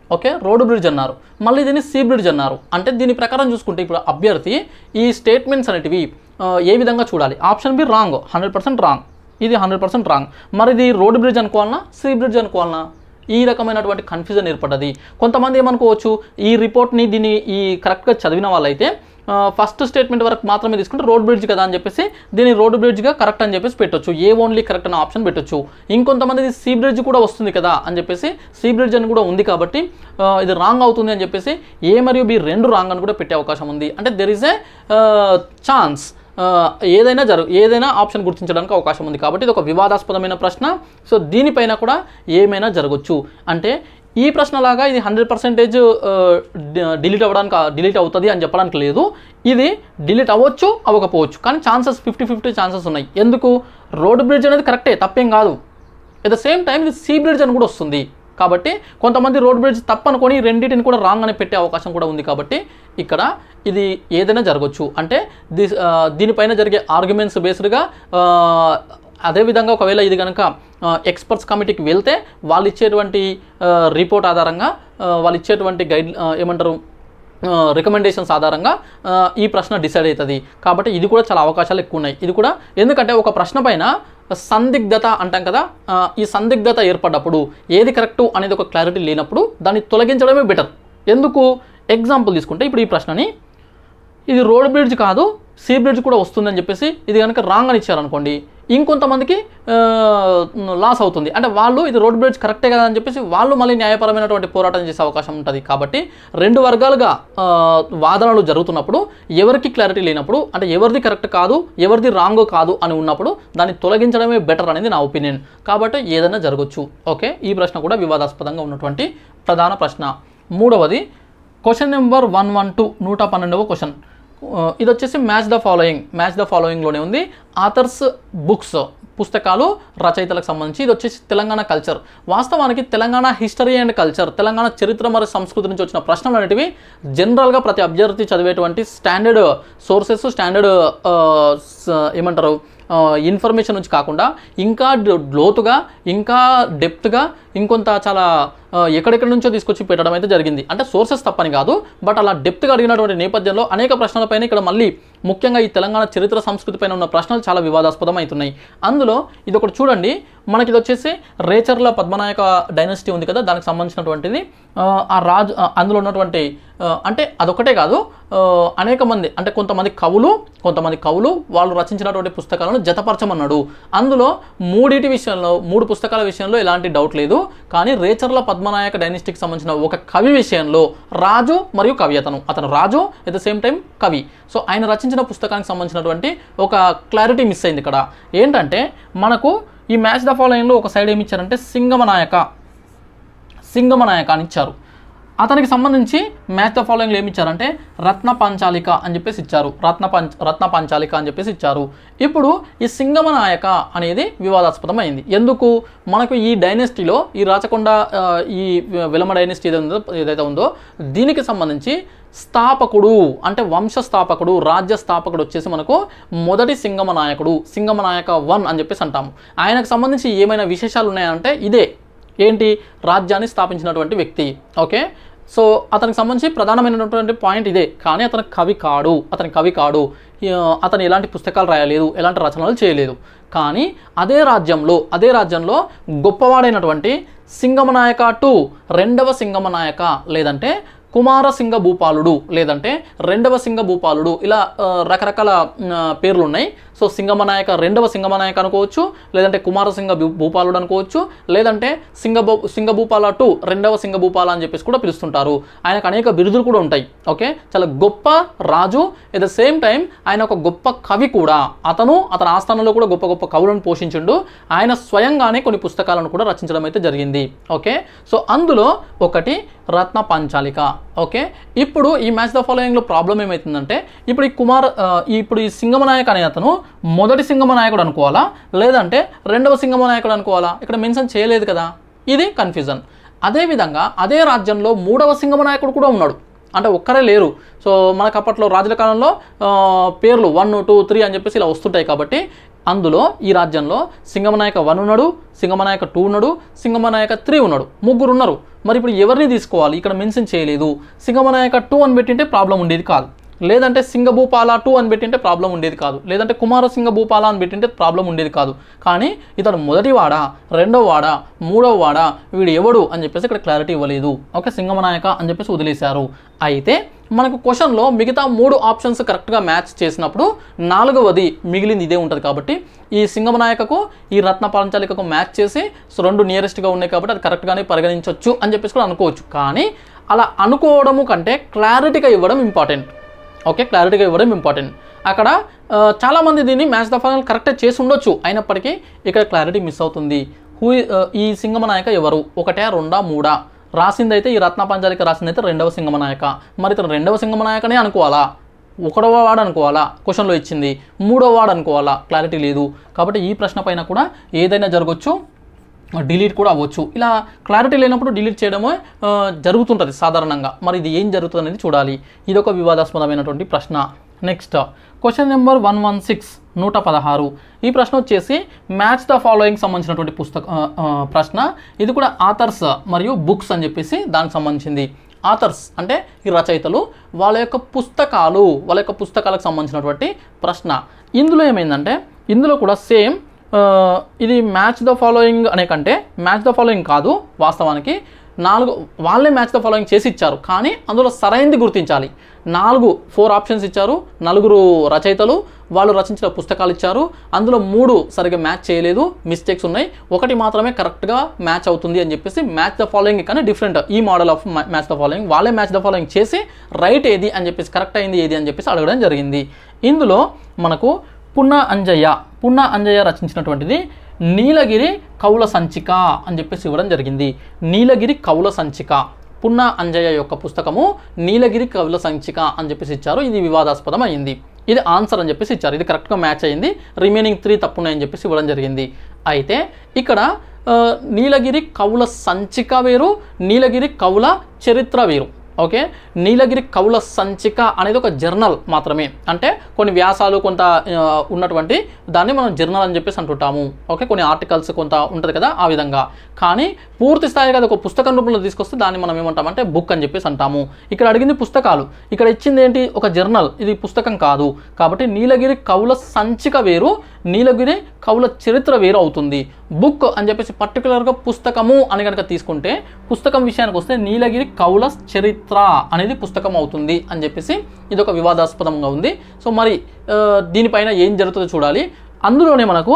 ఓకే రోడ్ బ్రిడ్జ్ అన్నారు మళ్ళీ దీన్ని సీ బ్రిడ్జ్ అన్నారు అంటే దీని ప్రకారం చూసుకుంటే ఇప్పుడు అభ్యర్థి ఈ స్టేట్మెంట్స్ అనేటివి ఆ, ఏ విధంగా చూడాలి option B wrong hundred percent wrong ఇది హండ్రెడ్ పర్సెంట్ రాంగ్ మరి ఇది రోడ్ బ్రిడ్జ్ అనుకోవాలన్నా సీ బ్రిడ్జ్ అనుకోవాలన్నా ఈ రకమైనటువంటి కన్ఫ్యూజన్ ఏర్పడ్డది కొంతమంది ఏమనుకోవచ్చు ఈ రిపోర్ట్ని దీన్ని ఈ కరెక్ట్గా చదివిన వాళ్ళైతే ఫస్ట్ స్టేట్మెంట్ వరకు మాత్రమే తీసుకుంటే రోడ్ బ్రిడ్జ్ కదా అని చెప్పేసి దీన్ని రోడ్ బ్రిడ్జ్గా కరెక్ట్ అని చెప్పేసి పెట్టొచ్చు ఏ ఓన్లీ కరెక్ట్ అనే ఆప్షన్ పెట్టొచ్చు ఇంకొంతమంది ఇది సీ బ్రిడ్జ్ కూడా వస్తుంది కదా అని చెప్పేసి సీ బ్రిడ్జ్ అని కూడా ఉంది కాబట్టి ఆ, ఇది రాంగ్ అవుతుంది అని చెప్పేసి ఏ మరియు బి రెండు రాంగ్ అని కూడా పెట్టే అవకాశం ఉంది అంటే దెర్ ఇస్ ఏ ఛాన్స్ ఏదైనా జరు ఏదైనా ఆప్షన్ గుర్తించడానికి అవకాశం ఉంది కాబట్టి ఇది ఒక వివాదాస్పదమైన ప్రశ్న సో దీనిపైన కూడా ఏమైనా జరగచ్చు అంటే ఈ ప్రశ్నలాగా ఇది హండ్రెడ్ పర్సెంటేజ్ డిలీట్ అవ్వడానికి డిలీట్ అవుతుంది అని చెప్పడానికి లేదు ఇది డిలీట్ అవ్వచ్చు అవ్వకపోవచ్చు కానీ ఛాన్సెస్ ఫిఫ్టీ ఫిఫ్టీ ఛాన్సెస్ ఉన్నాయి ఎందుకు రోడ్ బ్రిడ్జ్ అనేది కరెక్టే తప్పేం కాదు ఎట్ ద సేమ్ టైం ఇది సీ బ్రిడ్జ్ అని కూడా వస్తుంది కాబట్టి కొంతమంది రోడ్ బ్రిడ్జ్ తప్పనుకొని రెండింటిని కూడా రాంగ్ అని పెట్టే అవకాశం కూడా ఉంది కాబట్టి ఇక్కడ ఇది ఏదైనా జరగవచ్చు అంటే దీ ఆ, దీనిపైన జరిగే ఆర్గ్యుమెంట్స్ బేస్డ్గా అదేవిధంగా ఒకవేళ ఇది కనుక ఎక్స్పర్ట్స్ కమిటీకి వెళ్తే వాళ్ళు ఇచ్చేటువంటి రిపోర్ట్ ఆధారంగా ఆ, వాళ్ళు ఇచ్చేటువంటి గైడ్ ఆ, ఏమంటారు రికమెండేషన్స్ ఆధారంగా ఆ, ఈ ప్రశ్న డిసైడ్ అవుతుంది కాబట్టి ఇది కూడా చాలా అవకాశాలు ఎక్కువ ఉన్నాయి ఇది కూడా ఎందుకంటే ఒక ప్రశ్న పైన సందిగ్ధత అంటాం కదా ఆ, ఈ సందిగ్ధత ఏర్పడ్డప్పుడు ఏది కరెక్టు అనేది ఒక క్లారిటీ లేనప్పుడు దాన్ని తొలగించడమే బెటర్ ఎందుకు ఎగ్జాంపుల్ తీసుకుంటే ఇప్పుడు ఈ ప్రశ్నని ఇది రోడ్ బ్రిడ్జ్ కాదు సీ బ్రిడ్జ్ కూడా వస్తుందని చెప్పేసి ఇది కనుక రాంగ్ అని ఇచ్చారనుకోండి ఇంకొంతమందికి లాస్ అవుతుంది అంటే వాళ్ళు ఇది రోడ్ బ్రిడ్జ్ కరెక్టే కదా అని చెప్పేసి వాళ్ళు మళ్ళీ న్యాయపరమైనటువంటి పోరాటం చేసే అవకాశం ఉంటుంది కాబట్టి రెండు వర్గాలుగా ఆ, వాదనలు జరుగుతున్నప్పుడు ఎవరికి క్లారిటీ లేనప్పుడు అంటే ఎవరిది కరెక్ట్ కాదు ఎవరిది రాంగ్ కాదు అని ఉన్నప్పుడు దాన్ని తొలగించడమే బెటర్ అనేది నా ఒపీనియన్ కాబట్టి ఏదైనా జరగచ్చు ఓకే ఈ ప్రశ్న కూడా వివాదాస్పదంగా ఉన్నటువంటి ప్రధాన ప్రశ్న మూడవది question number one one two నూట పన్నెండవ క్వశ్చన్ ఇది వచ్చేసి match the following match the ఫాలోయింగ్లోనే ఉంది ఆథర్స్ బుక్స్ పుస్తకాలు రచయితలకు సంబంధించి ఇది వచ్చేసి తెలంగాణ కల్చర్ వాస్తవానికి Telangana history and culture Telangana చరిత్ర మరియు సంస్కృతి నుంచి వచ్చిన ప్రశ్నలు అనేటివి జనరల్గా ప్రతి అభ్యర్థి చదివేటువంటి స్టాండర్డ్ సోర్సెస్ స్టాండర్డ్ ఏమంటారు ఇన్ఫర్మేషన్ నుంచి కాకుండా ఇంకా డ- లోతుగా ఇంకా డెప్త్గా ఇంకొంత చాలా ఆ, ఎక్కడెక్కడి నుంచో తీసుకొచ్చి పెట్టడం అయితే జరిగింది అంటే సోర్సెస్ తప్పని కాదు బట్ అలా డెప్త్గా అడిగినటువంటి నేపథ్యంలో అనేక ప్రశ్నలపైన ఇక్కడ మళ్ళీ ముఖ్యంగా ఈ తెలంగాణ చరిత్ర సంస్కృతి పైన ఉన్న ప్రశ్నలు చాలా వివాదాస్పదం అవుతున్నాయి అందులో ఇది ఒకటి చూడండి మనకి ఇది వచ్చేసి రేచర్ల పద్మనాయక డైనస్టీ ఉంది కదా దానికి సంబంధించినటువంటిది ఆ, ఆ రాజు ఆ, అందులో ఉన్నటువంటి ఆ, అంటే అదొకటే కాదు ఆ, అనేక మంది అంటే కొంతమంది కవులు కొంతమంది కవులు వాళ్ళు రచించినటువంటి పుస్తకాలను జతపరచమన్నాడు అందులో మూడింటి విషయంలో మూడు పుస్తకాల విషయంలో ఎలాంటి డౌట్ లేదు కానీ రేచర్ల పద్మనాయక డైనస్టీకి సంబంధించిన ఒక కవి విషయంలో రాజు మరియు కవి అతను అతను రాజు ఎట్ ద సేమ్ టైం కవి సో ఆయన రచించిన పుస్తకానికి సంబంధించినటువంటి ఒక క్లారిటీ మిస్ అయింది ఇక్కడ ఏంటంటే మనకు ఈ మ్యాచ్ ద ఫాలోయింగ్లో ఒక సైడ్ ఏమి ఇచ్చారంటే సింగమనాయక సింగమనాయక అని ఇచ్చారు అతనికి సంబంధించి మ్యాచ్ ద ఫాలోయింగ్లో ఏమి ఇచ్చారంటే రత్న పంచాలిక అని చెప్పేసి ఇచ్చారు రత్న పంచ రత్న పంచాలిక అని చెప్పేసి ఇచ్చారు ఇప్పుడు ఈ సింగమనాయక అనేది వివాదాస్పదం అయింది ఎందుకు మనకు ఈ డైనెస్టీలో ఈ రాచకొండ ఆ, ఈ విలమ డైనెస్టీ ఏదైతే ఉందో ఏదైతే ఉందో దీనికి సంబంధించి స్థాపకుడు అంటే వంశ స్థాపకుడు రాజ్య స్థాపకుడు వచ్చేసి మనకు మొదటి సింగమ నాయకుడు సింగమ నాయక వన్ అని చెప్పేసి అంటాము ఆయనకు సంబంధించి ఏమైనా విశేషాలు ఉన్నాయంటే ఇదే ఏంటి రాజ్యాన్ని స్థాపించినటువంటి వ్యక్తి ఓకే సో అతనికి సంబంధించి ప్రధానమైనటువంటి పాయింట్ ఇదే కానీ అతను కవి కాడు అతని కవి కాడు ఈ, అతను ఎలాంటి పుస్తకాలు రాయలేదు ఎలాంటి రచనలు చేయలేదు కానీ అదే రాజ్యంలో అదే రాజ్యంలో గొప్పవాడైనటువంటి సింగమనాయక టూ రెండవ సింగమనాయక లేదంటే కుమారసింగ భూపాలుడు లేదంటే రెండవ సింగ భూపాలుడు ఇలా ఆ, రకరకాల ఆ, పేర్లు ఉన్నాయి సో సింగమనాయక రెండవ సింగమనాయక అనుకోవచ్చు లేదంటే కుమారసింగ భూ- భూపాలుడు అనుకోవచ్చు లేదంటే సింగ సింగభూపాల టూ రెండవ సింగభూపాల అని చెప్పేసి కూడా పిలుస్తుంటారు ఆయనకు అనేక బిరుదులు కూడా ఉంటాయి ఓకే చాలా గొప్ప రాజు ఎట్ ద సేమ్ టైం ఆయన ఒక గొప్ప కవి కూడా అతను అతని ఆస్థానంలో కూడా గొప్ప గొప్ప కవులను పోషించిండు ఆయన స్వయంగానే కొన్ని పుస్తకాలను కూడా రచించడం అయితే జరిగింది ఓకే సో అందులో ఒకటి రత్న పంచాలిక ఓకే ఇప్పుడు ఈ మ్యాచ్ ద ఫాలోయింగ్లో ప్రాబ్లం ఏమవుతుందంటే ఇప్పుడు ఈ కుమార్ ఆ, ఇప్పుడు ఈ సింగమనాయక్ అనే అతను మొదటి సింగమనాయకుడు అనుకోవాలా లేదంటే రెండవ సింగమనాయకుడు అనుకోవాలా ఇక్కడ మెన్షన్ చేయలేదు కదా ఇది కన్ఫ్యూజన్ అదేవిధంగా అదే రాజ్యంలో మూడవ సింగమనాయకుడు కూడా ఉన్నాడు అంటే ఒక్కరే లేరు సో మనకు అప్పట్లో రాజుల కాలంలో ఆ, పేర్లు వన్ టూ త్రీ అని చెప్పేసి ఇలా వస్తుంటాయి కాబట్టి అందులో ఈ రాజ్యంలో సింగమనాయక వన్ ఉన్నాడు సింగమనాయక టూ ఉన్నాడు సింగమనాయక త్రీ ఉన్నాడు ముగ్గురు ఉన్నారు మరి ఇప్పుడు ఎవరిని తీసుకోవాలి ఇక్కడ మెన్షన్ చేయలేదు సింగమనాయక టూ అని పెట్టింటే ప్రాబ్లం ఉండేది కాదు లేదంటే సింగభూపాల టూ అని పెట్టింటే ప్రాబ్లం ఉండేది కాదు లేదంటే కుమార సింగభూపాల అని పెట్టింటే ప్రాబ్లం ఉండేది కాదు కానీ ఇతడు మొదటి వాడ రెండవ వాడ మూడవ వాడ వీడు ఎవడు అని చెప్పేసి ఇక్కడ క్లారిటీ ఇవ్వలేదు ఓకే సింగమనాయక అని చెప్పేసి వదిలేశారు అయితే మనకు క్వశ్చన్లో మిగతా మూడు ఆప్షన్స్ కరెక్ట్గా మ్యాచ్ చేసినప్పుడు నాలుగవది మిగిలింది ఇదే ఉంటుంది కాబట్టి ఈ సింగమనాయకకు ఈ రత్న పాంచాలికకు మ్యాచ్ చేసి సో రెండు నియరెస్ట్గా ఉన్నాయి కాబట్టి అది కరెక్ట్గానే పరిగణించవచ్చు అని చెప్పేసి కూడా అనుకోవచ్చు కానీ అలా అనుకోవడము కంటే క్లారిటీగా ఇవ్వడం ఇంపార్టెంట్ ఓకే క్లారిటీగా ఇవ్వడం ఇంపార్టెంట్ అక్కడ ఆ, చాలామంది దీన్ని మ్యాచ్ ద ఫైనల్ కరెక్టే చేసి ఉండొచ్చు అయినప్పటికీ ఇక్కడ క్లారిటీ మిస్ అవుతుంది హూ ఆ, ఈ సింగమనాయక ఎవరు ఒకటే రెండా మూడా రాసిందైతే ఈ రత్న పంచాలిక రాసిందైతే రెండవ సింగమనాయక మరి ఇతను రెండవ సింగమనాయకనే అనుకోవాలా ఒకటవ వాడు అనుకోవాలా క్వశ్చన్లో ఇచ్చింది మూడవ వాడు అనుకోవాలా క్లారిటీ లేదు కాబట్టి ఈ ప్రశ్న పైన కూడా ఏదైనా జరగవచ్చు డిలీట్ కూడా అవ్వచ్చు ఇలా క్లారిటీ లేనప్పుడు డిలీట్ చేయడమే ఆ, జరుగుతుంటుంది సాధారణంగా మరి ఇది ఏం జరుగుతుంది అనేది చూడాలి ఇది ఒక వివాదాస్పదమైనటువంటి ప్రశ్న next question number one one six నూట పదహారు ఈ ప్రశ్న వచ్చేసి మ్యాచ్ ద ఫాలోయింగ్ సంబంధించినటువంటి పుస్తక ఆ, ఆ, ప్రశ్న ఇది కూడా ఆథర్స్ మరియు బుక్స్ అని చెప్పేసి దానికి సంబంధించింది ఆథర్స్ అంటే ఈ రచయితలు వాళ్ళ యొక్క పుస్తకాలు వాళ్ళ యొక్క పుస్తకాలకు సంబంధించినటువంటి ప్రశ్న ఇందులో ఏమైందంటే ఇందులో కూడా సేమ్ ఆ, ఇది మ్యాచ్ ద ఫాలోయింగ్ అనే కంటే మ్యాచ్ ద ఫాలోయింగ్ కాదు వాస్తవానికి నాలుగు వాళ్ళే మ్యాచ్ ద ఫాలోయింగ్ చేసి ఇచ్చారు కానీ అందులో సరైంది గుర్తించాలి నాలుగు ఫోర్ ఆప్షన్స్ ఇచ్చారు నలుగురు రచయితలు వాళ్ళు రచించిన పుస్తకాలు ఇచ్చారు అందులో మూడు సరిగ్గా మ్యాచ్ చేయలేదు మిస్టేక్స్ ఉన్నాయి ఒకటి మాత్రమే కరెక్ట్గా మ్యాచ్ అవుతుంది అని చెప్పేసి మ్యాచ్ ద ఫాలోయింగ్ కానీ డిఫరెంట్ ఈ model of match the following వాళ్ళే మ్యాచ్ ద ఫాలోయింగ్ చేసి రైట్ ఏది అని చెప్పేసి కరెక్ట్ అయింది ఏది అని చెప్పేసి అడగడం జరిగింది ఇందులో మనకు పున్న అంజయ్య పున్న అంజయ్య రచించినటువంటిది నీలగిరి కౌల సంచిక అని చెప్పేసి ఇవ్వడం జరిగింది నీలగిరి కౌల సంచిక పున్న అంజయ్య యొక్క పుస్తకము నీలగిరి కవుల సంచిక అని చెప్పేసి ఇచ్చారు ఇది వివాదాస్పదం అయింది ఇది ఆన్సర్ అని చెప్పేసి ఇచ్చారు ఇది కరెక్ట్గా మ్యాచ్ అయింది రిమైనింగ్ త్రీ తప్పున్నాయని చెప్పేసి ఇవ్వడం జరిగింది అయితే ఇక్కడ ఆ, నీలగిరి కవుల సంచిక వేరు నీలగిరి కవుల చరిత్ర వేరు ఓకే నీలగిరి కవుల సంచిక అనేది ఒక జర్నల్ మాత్రమే అంటే కొన్ని వ్యాసాలు కొంత ఆ, ఉన్నటువంటి దాన్ని మనం జర్నల్ అని చెప్పేసి అంటుంటాము ఓకే కొన్ని ఆర్టికల్స్ కొంత ఉంటుంది కదా ఆ విధంగా కానీ పూర్తి స్థాయిగా అది ఒక పుస్తకం రూపంలో తీసుకొస్తే దాన్ని మనం ఏమంటామంటే బుక్ అని చెప్పేసి అంటాము ఇక్కడ అడిగింది పుస్తకాలు ఇక్కడ ఇచ్చింది ఏంటి ఒక జర్నల్ ఇది పుస్తకం కాదు కాబట్టి నీలగిరి కవుల సంచిక వేరు నీలగిరి కవుల చరిత్ర వేరు అవుతుంది బుక్ అని చెప్పేసి పర్టికులర్గా పుస్తకము అని కనుక తీసుకుంటే పుస్తకం విషయానికి వస్తే నీలగిరి కవుల చరిత్ర అనేది పుస్తకం అవుతుంది అని చెప్పేసి ఇది ఒక వివాదాస్పదంగా ఉంది సో మరి ఆ, దీనిపైన ఏం జరుగుతుందో చూడాలి అందులోనే మనకు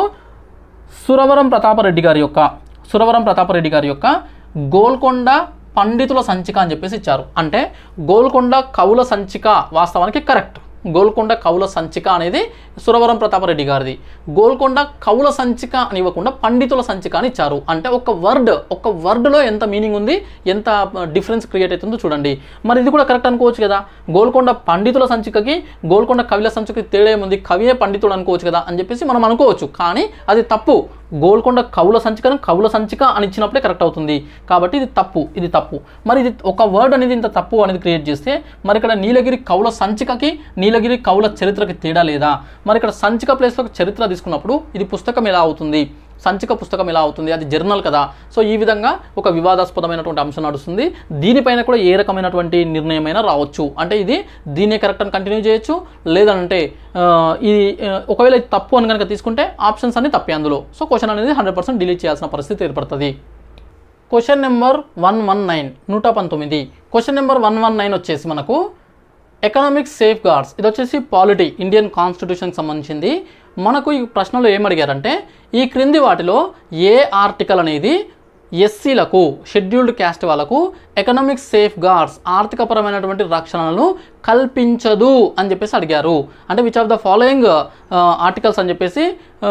సురవరం ప్రతాపరెడ్డి గారి యొక్క సురవరం ప్రతాపరెడ్డి గారి యొక్క గోల్కొండ పండితుల సంచిక అని చెప్పేసి ఇచ్చారు అంటే గోల్కొండ కవుల సంచిక వాస్తవానికి కరెక్ట్ గోల్కొండ కవుల సంచిక అనేది సురవరం ప్రతాపరెడ్డి గారిది గోల్కొండ కవుల సంచిక అని ఇవ్వకుండా పండితుల సంచిక అని ఇచ్చారు అంటే ఒక వర్డ్ ఒక వర్డ్లో ఎంత మీనింగ్ ఉంది ఎంత డిఫరెన్స్ క్రియేట్ అవుతుందో చూడండి మరి ఇది కూడా కరెక్ట్ అనుకోవచ్చు కదా గోల్కొండ పండితుల సంచికకి గోల్కొండ కవిల సంచికకి తేడా ఏముంది కవియే పండితుడు అనుకోవచ్చు కదా అని చెప్పేసి మనం అనుకోవచ్చు కానీ అది తప్పు గోల్కొండ కవుల సంచికను కవుల సంచిక అని ఇచ్చినప్పుడే కరెక్ట్ అవుతుంది కాబట్టి ఇది తప్పు ఇది తప్పు మరి ఇది ఒక వర్డ్ అనేది ఇంత తప్పు అనేది క్రియేట్ చేస్తే మరి ఇక్కడ నీలగిరి కవుల సంచికకి నీలగిరి కవుల చరిత్రకి తేడా లేదా మరి ఇక్కడ సంచిక ప్లేస్లో చరిత్ర తీసుకున్నప్పుడు ఇది పుస్తకం ఎలా అవుతుంది సంచిక పుస్తకం ఎలా అవుతుంది అది జర్నల్ కదా సో ఈ విధంగా ఒక వివాదాస్పదమైనటువంటి అంశం నడుస్తుంది దీనిపైన కూడా ఏ రకమైనటువంటి నిర్ణయమైనా రావచ్చు అంటే ఇది దీన్నే కరెక్ట్ అని కంటిన్యూ చేయొచ్చు లేదంటే ఆ, ఇది ఆ, ఒకవేళ ఇది తప్పు అని కనుక తీసుకుంటే ఆప్షన్స్ అన్ని తప్పే అందులో సో క్వశ్చన్ అనేది హండ్రెడ్ పర్సెంట్ డిలీట్ చేయాల్సిన పరిస్థితి ఏర్పడుతుంది question number one one nine నూట పంతొమ్మిది question number one one nine వచ్చేసి మనకు ఎకనామిక్ సేఫ్ గార్డ్స్ ఇది వచ్చేసి పాలిటీ ఇండియన్ కాన్స్టిట్యూషన్కి సంబంధించింది మనకు ఈ ప్రశ్నలో ఏం అడిగారంటే ఈ క్రింది వాటిలో ఏ ఆర్టికల్ అనేది ఎస్సీలకు షెడ్యూల్డ్ క్యాస్ట్ వాళ్ళకు ఎకనామిక్ సేఫ్ గార్డ్స్ ఆర్థికపరమైనటువంటి రక్షణలను కల్పించదు అని చెప్పేసి అడిగారు అంటే which of the following articles అని చెప్పేసి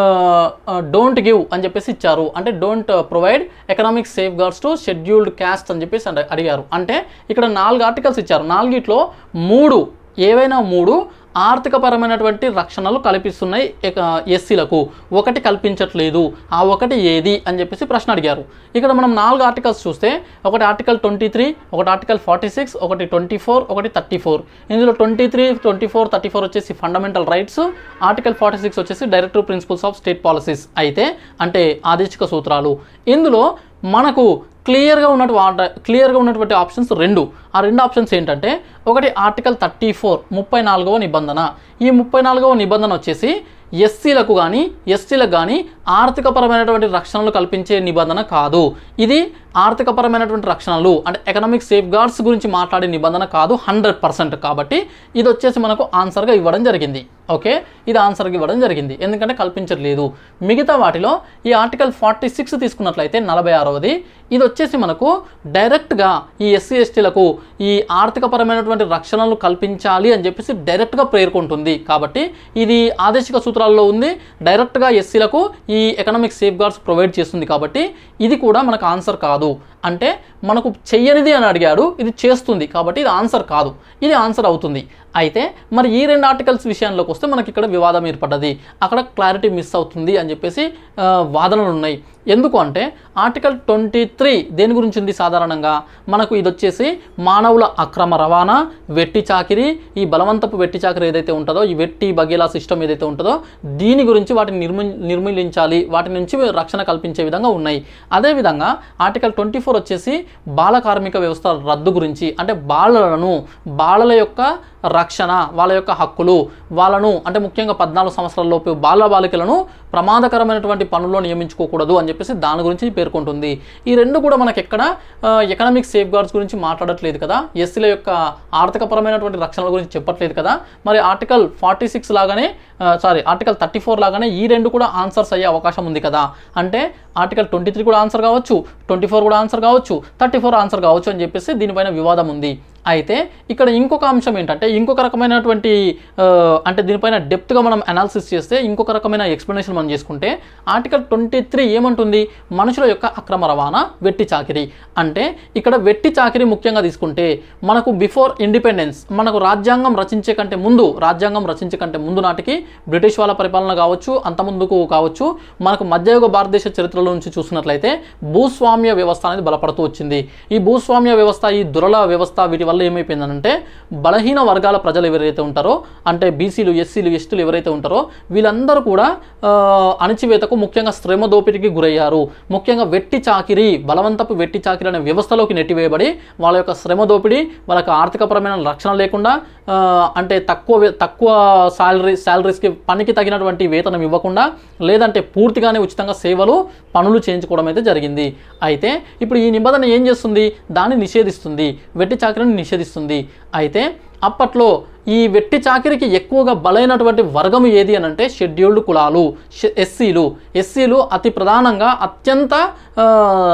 డోంట్ గివ్ అని చెప్పేసి ఇచ్చారు అంటే don't provide economic safeguards to scheduled caste అని చెప్పేసి అంటే అడిగారు అంటే ఇక్కడ నాలుగు ఆర్టికల్స్ ఇచ్చారు నాలుగిట్లో మూడు ఏవైనా మూడు ఆర్థికపరమైనటువంటి రక్షణలు కల్పిస్తున్నాయి ఎస్సీలకు ఒకటి కల్పించట్లేదు ఆ ఒకటి ఏది అని చెప్పేసి ప్రశ్న అడిగారు ఇక్కడ మనం నాలుగు ఆర్టికల్స్ చూస్తే ఒకటి ఆర్టికల్ ట్వంటీ త్రీ ఒకటి ఆర్టికల్ ఫార్టీ సిక్స్ ఒకటి ట్వంటీ ఫోర్ ఒకటి థర్టీ ఫోర్ ఇందులో twenty three twenty four thirty four వచ్చేసి fundamental rights article forty six వచ్చేసి directive principles of state policies అయితే అంటే ఆదేశిక సూత్రాలు ఇందులో మనకు క్లియర్గా ఉన్నట్టు క్లియర్గా ఉన్నటువంటి ఆప్షన్స్ రెండు ఆ రెండు ఆప్షన్స్ ఏంటంటే ఒకటి ఆర్టికల్ థర్టీ ఫోర్ ముప్పై నాలుగవ నిబంధన ఈ ముప్పై నాలుగవ నిబంధన వచ్చేసి ఎస్సీలకు కానీ ఎస్టీలకు కానీ ఆర్థికపరమైనటువంటి రక్షణలు కల్పించే నిబంధన కాదు ఇది ఆర్థికపరమైనటువంటి రక్షణలు అంటే ఎకనామిక్ సేఫ్ గార్డ్స్ గురించి మాట్లాడే నిబంధన కాదు హండ్రెడ్ పర్సెంట్ కాబట్టి ఇది వచ్చేసి మనకు ఆన్సర్గా ఇవ్వడం జరిగింది ఓకే ఇది ఆన్సర్గా ఇవ్వడం జరిగింది ఎందుకంటే కల్పించట్లేదు మిగతా వాటిలో ఈ ఆర్టికల్ ఫార్టీ సిక్స్ తీసుకున్నట్లయితే నలభై ఆరవది ఇది వచ్చేసి మనకు డైరెక్ట్గా ఈ ఎస్సీ ఎస్టీలకు ఈ ఆర్థికపరమైనటువంటి రక్షణలు కల్పించాలి అని చెప్పేసి డైరెక్ట్గా పేర్కొంటుంది కాబట్టి ఇది ఆదేశిక సూత్రాల్లో ఉంది డైరెక్ట్గా ఎస్సీలకు ఈ ఎకనామిక్ సేఫ్ గార్డ్స్ ప్రొవైడ్ చేస్తుంది కాబట్టి ఇది కూడా మనకు ఆన్సర్ కాదు అంటే మనకు చెయ్యనిది అని అడిగాడు ఇది చేస్తుంది కాబట్టి ఇది ఆన్సర్ కాదు ఇది ఆన్సర్ అవుతుంది అయితే మరి ఈ రెండు ఆర్టికల్స్ విషయంలోకి వస్తే మనకి ఇక్కడ వివాదం ఏర్పడ్డది అక్కడ క్లారిటీ మిస్ అవుతుంది అని చెప్పేసి ఆ, వాదనలు ఉన్నాయి ఎందుకు అంటే ఆర్టికల్ ట్వంటీ త్రీ దేని గురించి ఉంది సాధారణంగా మనకు ఇది వచ్చేసి మానవుల అక్రమ రవాణా వెట్టి చాకిరి ఈ బలవంతపు వెట్టి చాకిరి ఏదైతే ఉంటుందో ఈ వెట్టి బగేలా సిస్టమ్ ఏదైతే ఉంటుందో దీని గురించి వాటిని నిర్మూ నిర్మూలించాలి వాటి నుంచి రక్షణ కల్పించే విధంగా ఉన్నాయి అదేవిధంగా ఆర్టికల్ ట్వంటీ ఫోర్ వచ్చేసి బాల కార్మిక వ్యవస్థ రద్దు గురించి అంటే బాలలను బాలల యొక్క రక్షణ వాళ్ళ యొక్క హక్కులు వాళ్ళను అంటే ముఖ్యంగా పద్నాలుగు సంవత్సరాల లోపు బాల బాలికలను ప్రమాదకరమైనటువంటి పనుల్లో నియమించుకోకూడదు అని చెప్పేసి దాని గురించి పేర్కొంటుంది ఈ రెండు కూడా మనకి ఎక్కడ ఎకనామిక్ సేఫ్ గార్డ్స్ గురించి మాట్లాడట్లేదు కదా ఎస్సీల యొక్క ఆర్థికపరమైనటువంటి రక్షణల గురించి చెప్పట్లేదు కదా మరి ఆర్టికల్ ఫార్టీ సిక్స్ లాగానే సారీ ఆర్టికల్ థర్టీ ఫోర్ లాగానే ఈ రెండు కూడా ఆన్సర్స్ అయ్యే అవకాశం ఉంది కదా అంటే ఆర్టికల్ ట్వంటీ త్రీ కూడా ఆన్సర్ కావచ్చు ట్వంటీ ఫోర్ కూడా ఆన్సర్ కావచ్చు థర్టీ ఫోర్ ఆన్సర్ కావచ్చు అని చెప్పేసి దీనిపైన వివాదం ఉంది అయితే ఇక్కడ ఇంకొక అంశం ఏంటంటే ఇంకొక రకమైనటువంటి ఆ, అంటే దీనిపైన డెప్త్గా మనం అనాలిసిస్ చేస్తే ఇంకొక రకమైన ఎక్స్ప్లెనేషన్ మనం చేసుకుంటే ఆర్టికల్ ట్వంటీ త్రీ ఏమంటుంది మనుషుల యొక్క అక్రమ రవాణా వెట్టి చాకిరి అంటే ఇక్కడ వెట్టి చాకిరి ముఖ్యంగా తీసుకుంటే మనకు బిఫోర్ ఇండిపెండెన్స్ మనకు రాజ్యాంగం రచించే కంటే ముందు రాజ్యాంగం రచించే కంటే ముందు నాటికి బ్రిటిష్ వాళ్ళ పరిపాలన కావచ్చు అంత ముందుకు కావచ్చు మనకు మధ్యయుగ భారతదేశ చరిత్రలో నుంచి చూసినట్లయితే భూస్వామ్య వ్యవస్థ అనేది బలపడుతూ వచ్చింది ఈ భూస్వామ్య వ్యవస్థ ఈ దురల వ్యవస్థ వీటి వల్ల ఏమైపోయిందంటే బలహీన వర్గాల ప్రజలు ఎవరైతే ఉంటారో అంటే బీసీలు ఎస్సీలు ఎస్టీలు ఎవరైతే ఉంటారో వీళ్ళందరూ కూడా ఆ, అణచివేతకు ముఖ్యంగా శ్రమ దోపిడీకి గురయ్యారు ముఖ్యంగా వెట్టి చాకిరి బలవంతపు వెట్టి చాకిరి అనే వ్యవస్థలోకి నెట్టివేయబడి వాళ్ళ యొక్క శ్రమ దోపిడీ వాళ్ళకి ఆర్థికపరమైన రక్షణ లేకుండా ఆ, అంటే తక్కువ వే- తక్కువ శాలరీ శాలరీస్కి పనికి తగినటువంటి వేతనం ఇవ్వకుండా లేదంటే పూర్తిగానే ఉచితంగా సేవలు పనులు చేయించుకోవడం అయితే జరిగింది అయితే ఇప్పుడు ఈ నిబంధన ఏం చేస్తుంది దాన్ని నిషేధిస్తుంది వెట్టి చాకరీని నిషేధిస్తుంది అయితే అప్పట్లో ఈ వెట్టి చాకిరికి ఎక్కువగా బలైనటువంటి వర్గం ఏది అని అంటే షెడ్యూల్డ్ కులాలు షె- ఎస్సీలు ఎస్సీలు అతి ప్రధానంగా అత్యంత ఆ,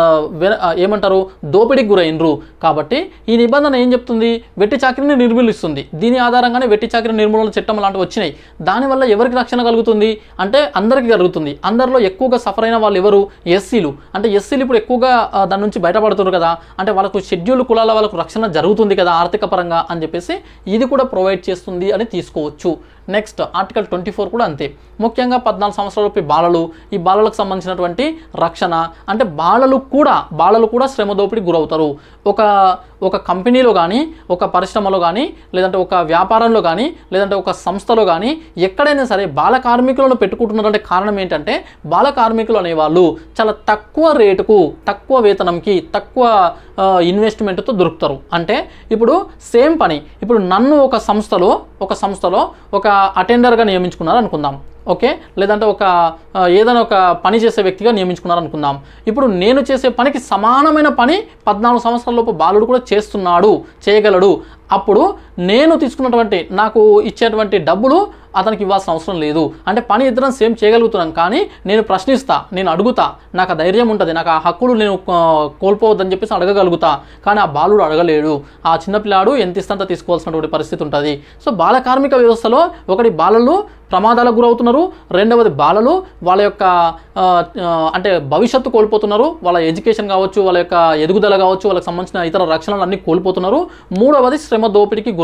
వె- ఆ, ఏమంటారు దోపిడీకి గురైనరు కాబట్టి ఈ నిబంధన ఏం చెప్తుంది వెట్టి చాకిరిని నిర్మూలిస్తుంది దీని ఆధారంగానే వెట్టి చాకిరి నిర్మూలన చట్టం లాంటివి వచ్చినాయి దానివల్ల ఎవరికి రక్షణ కలుగుతుంది అంటే అందరికీ కలుగుతుంది అందరిలో ఎక్కువగా సఫర్ అయిన వాళ్ళు ఎవరు ఎస్సీలు అంటే ఎస్సీలు ఇప్పుడు ఎక్కువగా ఆ, దాని నుంచి బయటపడుతున్నారు కదా అంటే వాళ్ళకు షెడ్యూల్ కులాల వాళ్ళకు రక్షణ జరుగుతుంది కదా ఆర్థిక పరంగా అని చెప్పేసి ఇది కూడా ప్రొవైడ్ చేస్తుంది అని తీసుకోవచ్చు నెక్స్ట్ ఆర్టికల్ ట్వంటీ ఫోర్ కూడా అంతే ముఖ్యంగా పద్నాలుగు సంవత్సరాలపై బాలలు ఈ బాలలకు సంబంధించినటువంటి రక్షణ అంటే బాలలు కూడా బాలలు కూడా శ్రమ దోపిడీకి గురవుతారు ఒక ఒక కంపెనీలో కానీ ఒక పరిశ్రమలో కానీ లేదంటే ఒక వ్యాపారంలో కానీ లేదంటే ఒక సంస్థలో కానీ ఎక్కడైనా సరే బాల కార్మికులను పెట్టుకుంటున్నారంటే కారణం ఏంటంటే బాల కార్మికులు అనేవాళ్ళు చాలా తక్కువ రేటుకు తక్కువ వేతనంకి తక్కువ ఆ, ఇన్వెస్ట్మెంట్తో దొరుకుతారు అంటే ఇప్పుడు సేమ్ పని ఇప్పుడు నన్ను ఒక సంస్థలో ఒక సంస్థలో ఒక అటెండర్గా నియమించుకున్నారు అనుకుందాం ఓకే లేదంటే ఒక ఆ, ఏదైనా ఒక పని చేసే వ్యక్తిగా నియమించుకున్నారు అనుకుందాం ఇప్పుడు నేను చేసే పనికి సమానమైన పని పద్నాలుగు సంవత్సరాల లోపు బాలుడు కూడా చేస్తున్నాడు చేయగలడు అప్పుడు నేను తీసుకున్నటువంటి నాకు ఇచ్చేటువంటి డబ్బులు అతనికి ఇవ్వాల్సిన అవసరం లేదు అంటే పని ఇద్దరం సేమ్ చేయగలుగుతున్నాం కానీ నేను ప్రశ్నిస్తా నేను అడుగుతా నాకు ఆ ధైర్యం ఉంటుంది నాకు ఆ హక్కులు నేను ఆ, కోల్పోవద్దని చెప్పేసి అడగగలుగుతా కానీ ఆ బాలుడు అడగలేడు ఆ చిన్నపిల్లాడు ఎంత ఇస్తంత తీసుకోవాల్సినటువంటి పరిస్థితి ఉంటుంది సో బాల కార్మిక వ్యవస్థలో ఒకటి బాలలు ప్రమాదాలకు గురవుతున్నారు రెండవది బాలలు వాళ్ళ యొక్క ఆ, ఆ, అంటే భవిష్యత్తు కోల్పోతున్నారు వాళ్ళ ఎడ్యుకేషన్ కావచ్చు వాళ్ళ యొక్క ఎదుగుదల కావచ్చు వాళ్ళకి సంబంధించిన ఇతర రక్షణలు అన్నీ కోల్పోతున్నారు మూడవది శ్రమ దోపిడీకి గురవుతున్నారు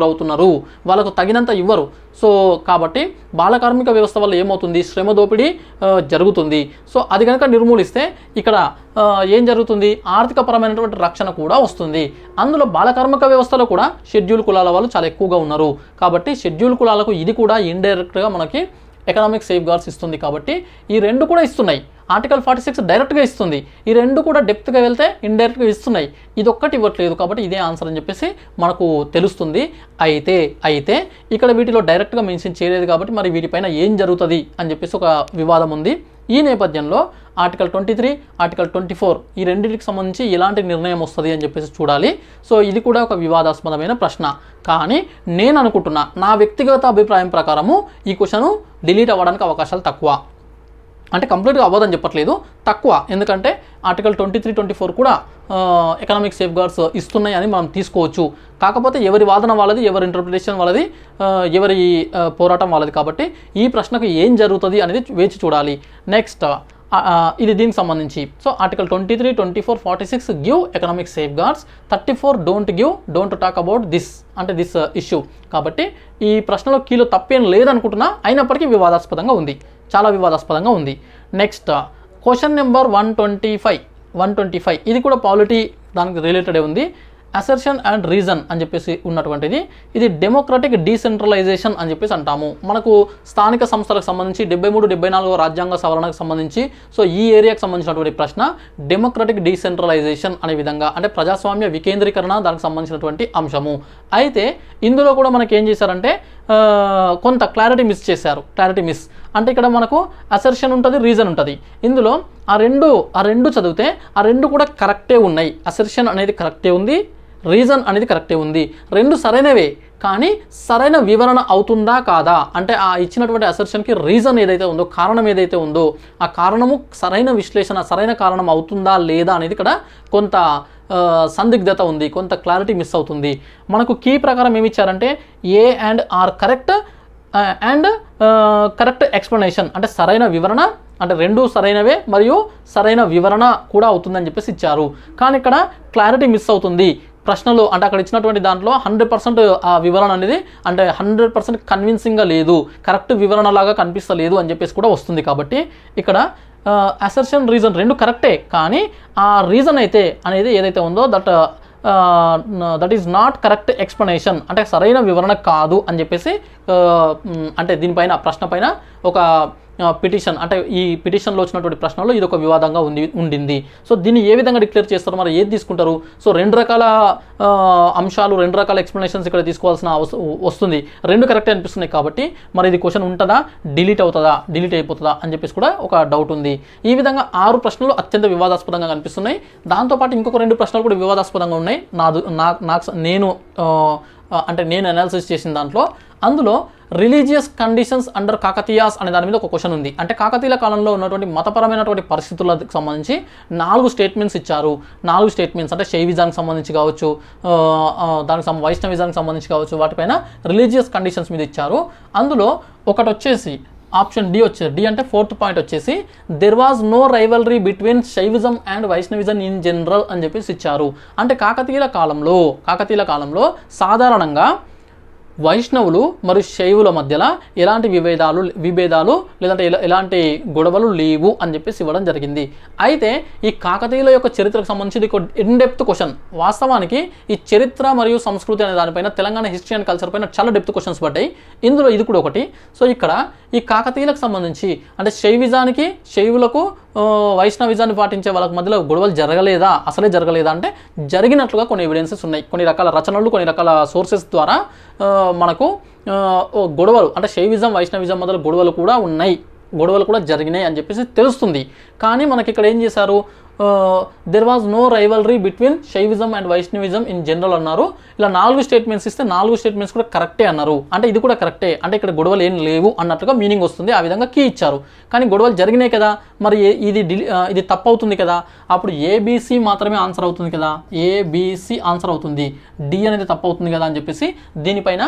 గురవుతున్నారు వాళ్ళకు తగినంత ఇవ్వరు సో కాబట్టి బాల కార్మిక వ్యవస్థ వల్ల ఏమవుతుంది శ్రమ దోపిడీ ఆ, జరుగుతుంది సో అది కనుక నిర్మూలిస్తే ఇక్కడ ఆ, ఏం జరుగుతుంది ఆర్థికపరమైనటువంటి రక్షణ కూడా వస్తుంది అందులో బాల కార్మిక వ్యవస్థలో కూడా షెడ్యూల్ కులాల వాళ్ళు చాలా ఎక్కువగా ఉన్నారు కాబట్టి షెడ్యూల్ కులాలకు ఇది కూడా ఇండైరెక్ట్గా మనకి ఎకనామిక్ సేఫ్ గార్డ్స్ ఇస్తుంది కాబట్టి ఈ రెండు కూడా ఇస్తున్నాయి ఆర్టికల్ ఫార్టీ సిక్స్ డైరెక్ట్గా ఇస్తుంది ఈ రెండు కూడా డెప్త్గా వెళ్తే ఇండైరెక్ట్గా ఇస్తున్నాయి ఇది ఒక్కటి ఇవ్వట్లేదు కాబట్టి ఇదే ఆన్సర్ అని చెప్పేసి మనకు తెలుస్తుంది అయితే అయితే ఇక్కడ వీటిలో డైరెక్ట్గా మెన్షన్ చేయలేదు కాబట్టి మరి వీటిపైన ఏం జరుగుతుంది అని చెప్పేసి ఒక వివాదం ఉంది ఈ నేపథ్యంలో article twenty three article twenty four ఈ రెండింటికి సంబంధించి ఎలాంటి నిర్ణయం వస్తుంది అని చెప్పేసి చూడాలి సో ఇది కూడా ఒక వివాదాస్పదమైన ప్రశ్న కానీ నేను అనుకుంటున్నా నా వ్యక్తిగత అభిప్రాయం ప్రకారము ఈ క్వశ్చన్ డిలీట్ అవ్వడానికి అవకాశాలు తక్కువ అంటే కంప్లీట్గా అవ్వదని చెప్పట్లేదు తక్కువ ఎందుకంటే article twenty three twenty four కూడా ఎకనామిక్ సేఫ్ గార్డ్స్ ఇస్తున్నాయి అని మనం తీసుకోవచ్చు కాకపోతే ఎవరి వాదన వాళ్ళది ఎవరి ఇంటర్ప్రిటేషన్ వాళ్ళది ఆ, ఎవరి ఆ, పోరాటం వాళ్ళది కాబట్టి ఈ ప్రశ్నకు ఏం జరుగుతుంది అనేది వేచి చూడాలి నెక్స్ట్ ఇది దీనికి సంబంధించి so article twenty three twenty four forty six give economic safeguards thirty four don't give don't talk about this అంటే దిస్ ఇష్యూ కాబట్టి ఈ ప్రశ్నలో కీలో తప్పేం లేదనుకుంటున్నా అయినప్పటికీ వివాదాస్పదంగా ఉంది చాలా వివాదాస్పదంగా ఉంది next question number one twenty five one twenty five ఇది కూడా పాలిటీ దానికి రిలేటెడే ఉంది అసర్షన్ అండ్ రీజన్ అని చెప్పేసి ఉన్నటువంటిది ఇది డెమోక్రటిక్ డీసెంట్రలైజేషన్ అని చెప్పేసి అంటాము మనకు స్థానిక సంస్థలకు సంబంధించి డెబ్బై మూడు డెబ్బై నాలుగో రాజ్యాంగ సవరణకు సంబంధించి సో ఈ ఏరియాకి సంబంధించినటువంటి ప్రశ్న డెమోక్రటిక్ డీసెంట్రలైజేషన్ అనే విధంగా అంటే ప్రజాస్వామ్య వికేంద్రీకరణ దానికి సంబంధించినటువంటి అంశము అయితే ఇందులో కూడా మనకి ఏం చేశారంటే ఆ, కొంత క్లారిటీ మిస్ చేశారు క్లారిటీ మిస్ అంటే ఇక్కడ మనకు అసర్షన్ ఉంటుంది రీజన్ ఉంటుంది ఇందులో ఆ రెండు ఆ రెండు చదివితే ఆ రెండు కూడా కరెక్టే ఉన్నాయి అసర్షన్ అనేది కరెక్టే ఉంది రీజన్ అనేది కరెక్టే ఉంది రెండు సరైనవే కానీ సరైన వివరణ అవుతుందా కాదా అంటే ఆ ఇచ్చినటువంటి అసర్షన్కి రీజన్ ఏదైతే ఉందో కారణం ఏదైతే ఉందో ఆ కారణము సరైన విశ్లేషణ సరైన కారణం అవుతుందా లేదా అనేది ఇక్కడ కొంత ఆ, సందిగ్ధత ఉంది కొంత క్లారిటీ మిస్ అవుతుంది మనకు కీ ప్రకారం ఏమి ఇచ్చారంటే A and R correct and correct explanation అంటే సరైన వివరణ అంటే రెండు సరైనవే మరియు సరైన వివరణ కూడా అవుతుందని చెప్పేసి ఇచ్చారు కానీ ఇక్కడ క్లారిటీ మిస్ అవుతుంది ప్రశ్నలు అంటే అక్కడ ఇచ్చినటువంటి దాంట్లో హండ్రెడ్ పర్సెంట్ ఆ వివరణ అనేది అంటే హండ్రెడ్ పర్సెంట్ కన్విన్సింగ్గా లేదు కరెక్ట్ వివరణ లాగా కనిపిస్తలేదు అని చెప్పేసి కూడా వస్తుంది కాబట్టి ఇక్కడ అసర్షన్ రీజన్ రెండు కరెక్టే కానీ ఆ రీజన్ అయితే అనేది ఏదైతే ఉందో that that is not correct explanation అంటే సరైన వివరణ కాదు అని చెప్పేసి ఆ, మ్, అంటే దీనిపైన ప్రశ్న పైన ఒక పిటిషన్ అంటే ఈ పిటిషన్లో వచ్చినటువంటి ప్రశ్నలో ఇది ఒక వివాదంగా ఉంది ఉండింది సో దీన్ని ఏ విధంగా డిక్లేర్ చేస్తారు మరి ఏది తీసుకుంటారు సో రెండు రకాల ఆ, అంశాలు రెండు రకాల ఎక్స్ప్లెనేషన్స్ ఇక్కడ తీసుకోవాల్సిన అవస వస్తుంది రెండు కరెక్టే అనిపిస్తున్నాయి కాబట్టి మరి ఇది క్వశ్చన్ ఉంటుందా డిలీట్ అవుతుందా డిలీట్ అయిపోతుందా అని చెప్పేసి కూడా ఒక డౌట్ ఉంది ఈ విధంగా ఆరు ప్రశ్నలు అత్యంత వివాదాస్పదంగా కనిపిస్తున్నాయి దాంతోపాటు ఇంకొక రెండు ప్రశ్నలు కూడా వివాదాస్పదంగా ఉన్నాయి నాదు నాకు నాకు స- నేను ఆ, ఆ, అంటే నేను అనాలిసిస్ చేసిన దాంట్లో అందులో రిలీజియస్ కండిషన్స్ అండర్ కాకతీయాస్ అనే దాని మీద ఒక క్వశ్చన్ ఉంది అంటే కాకతీయుల కాలంలో ఉన్నటువంటి మతపరమైనటువంటి పరిస్థితులకు సంబంధించి నాలుగు స్టేట్మెంట్స్ ఇచ్చారు నాలుగు స్టేట్మెంట్స్ అంటే శైవిజానికి సంబంధించి కావచ్చు ఆ, ఆ, దానికి సం వైష్ణవిజానికి సంబంధించి కావచ్చు వాటిపైన రిలీజియస్ కండిషన్స్ మీద ఇచ్చారు అందులో ఒకటి వచ్చేసి ఆప్షన్ డి వచ్చేది డి అంటే ఫోర్త్ పాయింట్ వచ్చేసి there was no rivalry between Shaivism and Vaishnavism in general అని చెప్పేసి ఇచ్చారు అంటే కాకతీయుల కాలంలో కాకతీయుల కాలంలో సాధారణంగా వైష్ణవులు మరియు శైవుల మధ్యలో ఎలాంటి విభేదాలు విభేదాలు లేదంటే ఎలా- ఎలాంటి గొడవలు లేవు అని చెప్పేసి ఇవ్వడం జరిగింది అయితే ఈ కాకతీయుల యొక్క చరిత్రకు సంబంధించి ఇది ఒక ఇన్డెప్త్ క్వశ్చన్ వాస్తవానికి ఈ చరిత్ర మరియు సంస్కృతి అనే దానిపైన తెలంగాణ హిస్టరీ అండ్ కల్చర్ పైన చాలా డెప్త్ క్వశ్చన్స్ పడ్డాయి ఇందులో ఇది కూడా ఒకటి సో ఇక్కడ ఈ కాకతీయులకు సంబంధించి అంటే శైవిజానికి శైవులకు ఆ, వైష్ణవిజాన్ని పాటించే వాళ్ళకి మధ్యలో గొడవలు జరగలేదా అసలే జరగలేదా అంటే జరిగినట్లుగా కొన్ని ఎవిడెన్సెస్ ఉన్నాయి కొన్ని రకాల రచనలు కొన్ని రకాల సోర్సెస్ ద్వారా ఆ, మనకు ఆ, ఓ గొడవలు అంటే శైవిజం వైష్ణవిజం మొదలు గొడవలు కూడా ఉన్నాయి గొడవలు కూడా జరిగినాయి అని చెప్పేసి తెలుస్తుంది కానీ మనకి ఇక్కడ ఏం చేశారు there was no rivalry between Shaivism and Vaishnavism in general అన్నారు ఇలా నాలుగు స్టేట్మెంట్స్ ఇస్తే నాలుగు స్టేట్మెంట్స్ కూడా కరెక్టే అన్నారు అంటే ఇది కూడా కరెక్టే అంటే ఇక్కడ గొడవలు ఏం లేవు అన్నట్టుగా మీనింగ్ వస్తుంది ఆ విధంగా కీ ఇచ్చారు కానీ గొడవలు జరిగినాయి కదా మరి ఏ- ఇది డిలి ఆ, ఇది తప్పు అవుతుంది కదా అప్పుడు ఏబీసీ మాత్రమే ఆన్సర్ అవుతుంది కదా ఏబీసీ ఆన్సర్ అవుతుంది డి అనేది తప్పు అవుతుంది కదా అని చెప్పేసి దీనిపైన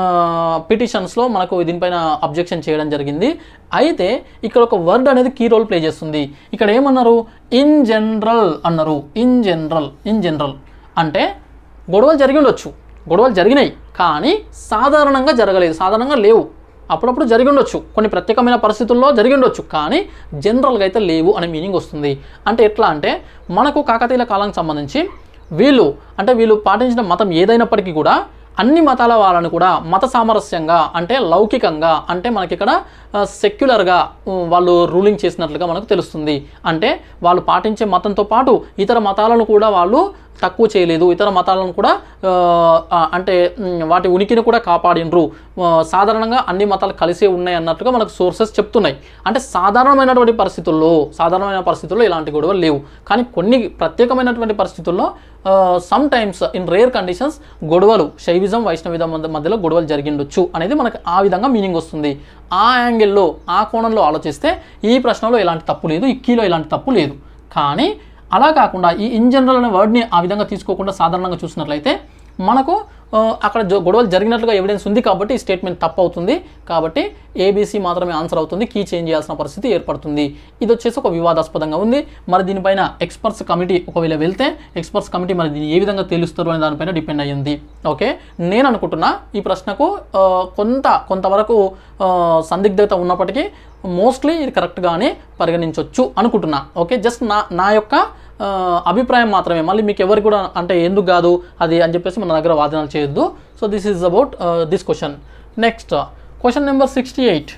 పిటిషన్స్లో మనకు దీనిపైన అబ్జెక్షన్ చేయడం జరిగింది అయితే ఇక్కడ ఒక వర్డ్ అనేది కీ రోల్ ప్లే చేస్తుంది ఇక్కడ ఏమన్నారు ఇన్ జనరల్ అన్నారు ఇన్ జనరల్ ఇన్ జనరల్ అంటే గొడవలు జరిగి ఉండొచ్చు గొడవలు జరిగినాయి కానీ సాధారణంగా జరగలేదు సాధారణంగా లేవు అప్పుడప్పుడు జరిగి ఉండొచ్చు కొన్ని ప్రత్యేకమైన పరిస్థితుల్లో జరిగి ఉండొచ్చు కానీ జనరల్గా అయితే లేవు అనే మీనింగ్ వస్తుంది అంటే ఎట్లా అంటే మనకు కాకతీయుల కాలానికి సంబంధించి వీళ్ళు అంటే వీళ్ళు పాటించిన మతం ఏదైనప్పటికీ కూడా అన్ని మతాల వాళ్ళని కూడా మత సామరస్యంగా అంటే లౌకికంగా అంటే మనకి ఇక్కడ సెక్యులర్గా వాళ్ళు రూలింగ్ చేసినట్లుగా మనకు తెలుస్తుంది అంటే వాళ్ళు పాటించే మతంతో పాటు ఇతర మతాలను కూడా వాళ్ళు తక్కువ చేయలేదు ఇతర మతాలను కూడా ఆ, ఆ, అంటే మ్, వాటి ఉనికిని కూడా కాపాడినరు ఆ, సాధారణంగా అన్ని మతాలు కలిసే ఉన్నాయి అన్నట్టుగా మనకు సోర్సెస్ చెప్తున్నాయి అంటే సాధారణమైనటువంటి పరిస్థితుల్లో సాధారణమైన పరిస్థితుల్లో ఇలాంటి గొడవలు లేవు కానీ కొన్ని ప్రత్యేకమైనటువంటి పరిస్థితుల్లో sometimes in rare conditions గొడవలు శైవిజం వైష్ణవిజం మధ్య- మధ్యలో గొడవలు జరిగిండొచ్చు అనేది మనకు ఆ విధంగా మీనింగ్ వస్తుంది ఆ యాంగిల్లో ఆ కోణంలో ఆలోచిస్తే ఈ ప్రశ్నలో ఎలాంటి తప్పు లేదు ఈ కీలో ఎలాంటి తప్పు లేదు కానీ అలా కాకుండా ఈ ఇన్ జనరల్ అనే వర్డ్ని ఆ విధంగా తీసుకోకుండా సాధారణంగా చూసినట్లయితే మనకు ఆ, అక్కడ జో- గొడవలు జరిగినట్లుగా ఎవిడెన్స్ ఉంది కాబట్టి ఈ స్టేట్మెంట్ తప్పు అవుతుంది కాబట్టి ఏబీసీ మాత్రమే ఆన్సర్ అవుతుంది కీ చేంజ్ చేయాల్సిన పరిస్థితి ఏర్పడుతుంది ఇది వచ్చేసి ఒక వివాదాస్పదంగా ఉంది మరి దీనిపైన ఎక్స్పర్ట్స్ కమిటీ ఒకవేళ వెళ్తే ఎక్స్పర్ట్స్ కమిటీ మరి దీన్ని ఏ విధంగా తెలుస్తారు అనే దానిపైన డిపెండ్ అయ్యింది ఓకే నేను అనుకుంటున్నా ఈ ప్రశ్నకు ఆ, కొంత కొంతవరకు ఆ, సందిగ్ధత ఉన్నప్పటికీ మోస్ట్లీ ఇది కరెక్ట్గానే పరిగణించవచ్చు అనుకుంటున్నా ఓకే జస్ట్ నా నా యొక్క ఆ, అభిప్రాయం మాత్రమే మళ్ళీ మీకు ఎవరికి కూడా అంటే ఎందుకు కాదు అది అని చెప్పేసి మన దగ్గర వాదనలు చేయొద్దు so this is about this question next question number sixty eight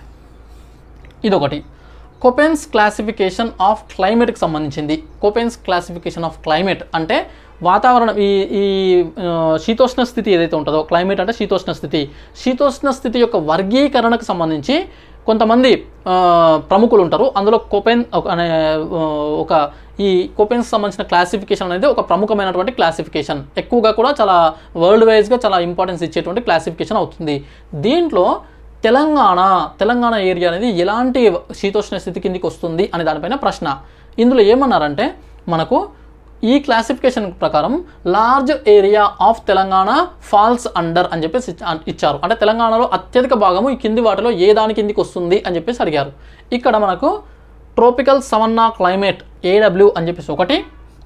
ఇదొకటి కోపెన్స్ క్లాసిఫికేషన్ ఆఫ్ క్లైమేట్కి సంబంధించింది కోపెన్స్ క్లాసిఫికేషన్ ఆఫ్ క్లైమేట్ అంటే వాతావరణం ఈ ఈ ఆ, శీతోష్ణ స్థితి ఏదైతే ఉంటుందో క్లైమేట్ అంటే శీతోష్ణ స్థితి శీతోష్ణ స్థితి యొక్క వర్గీకరణకు సంబంధించి కొంతమంది ఆ, ప్రముఖులు ఉంటారు అందులో కోపెన్ ఒక- అనే ఆ, ఒక ఈ కోపెన్స్ సంబంధించిన క్లాసిఫికేషన్ అనేది ఒక ప్రముఖమైనటువంటి క్లాసిఫికేషన్ ఎక్కువగా కూడా చాలా వరల్డ్ వైజ్గా చాలా ఇంపార్టెన్స్ ఇచ్చేటువంటి క్లాసిఫికేషన్ అవుతుంది దీంట్లో తెలంగాణ తెలంగాణ ఏరియా అనేది ఎలాంటి శీతోష్ణ స్థితి కిందికి వస్తుంది అనే దానిపైన ప్రశ్న ఇందులో ఏమన్నారంటే మనకు ఈ క్లాసిఫికేషన్ ప్రకారం large area of Telangana falls under అని చెప్పేసి ఇచ్చ- ఇచ్చారు అంటే తెలంగాణలో అత్యధిక భాగము ఈ కింది వాటిలో ఏ దాని కిందికి వస్తుంది అని చెప్పేసి అడిగారు ఇక్కడ మనకు ట్రోపికల్ సవన్నా క్లైమేట్ ఏడబ్ల్యూ అని చెప్పేసి ఒకటి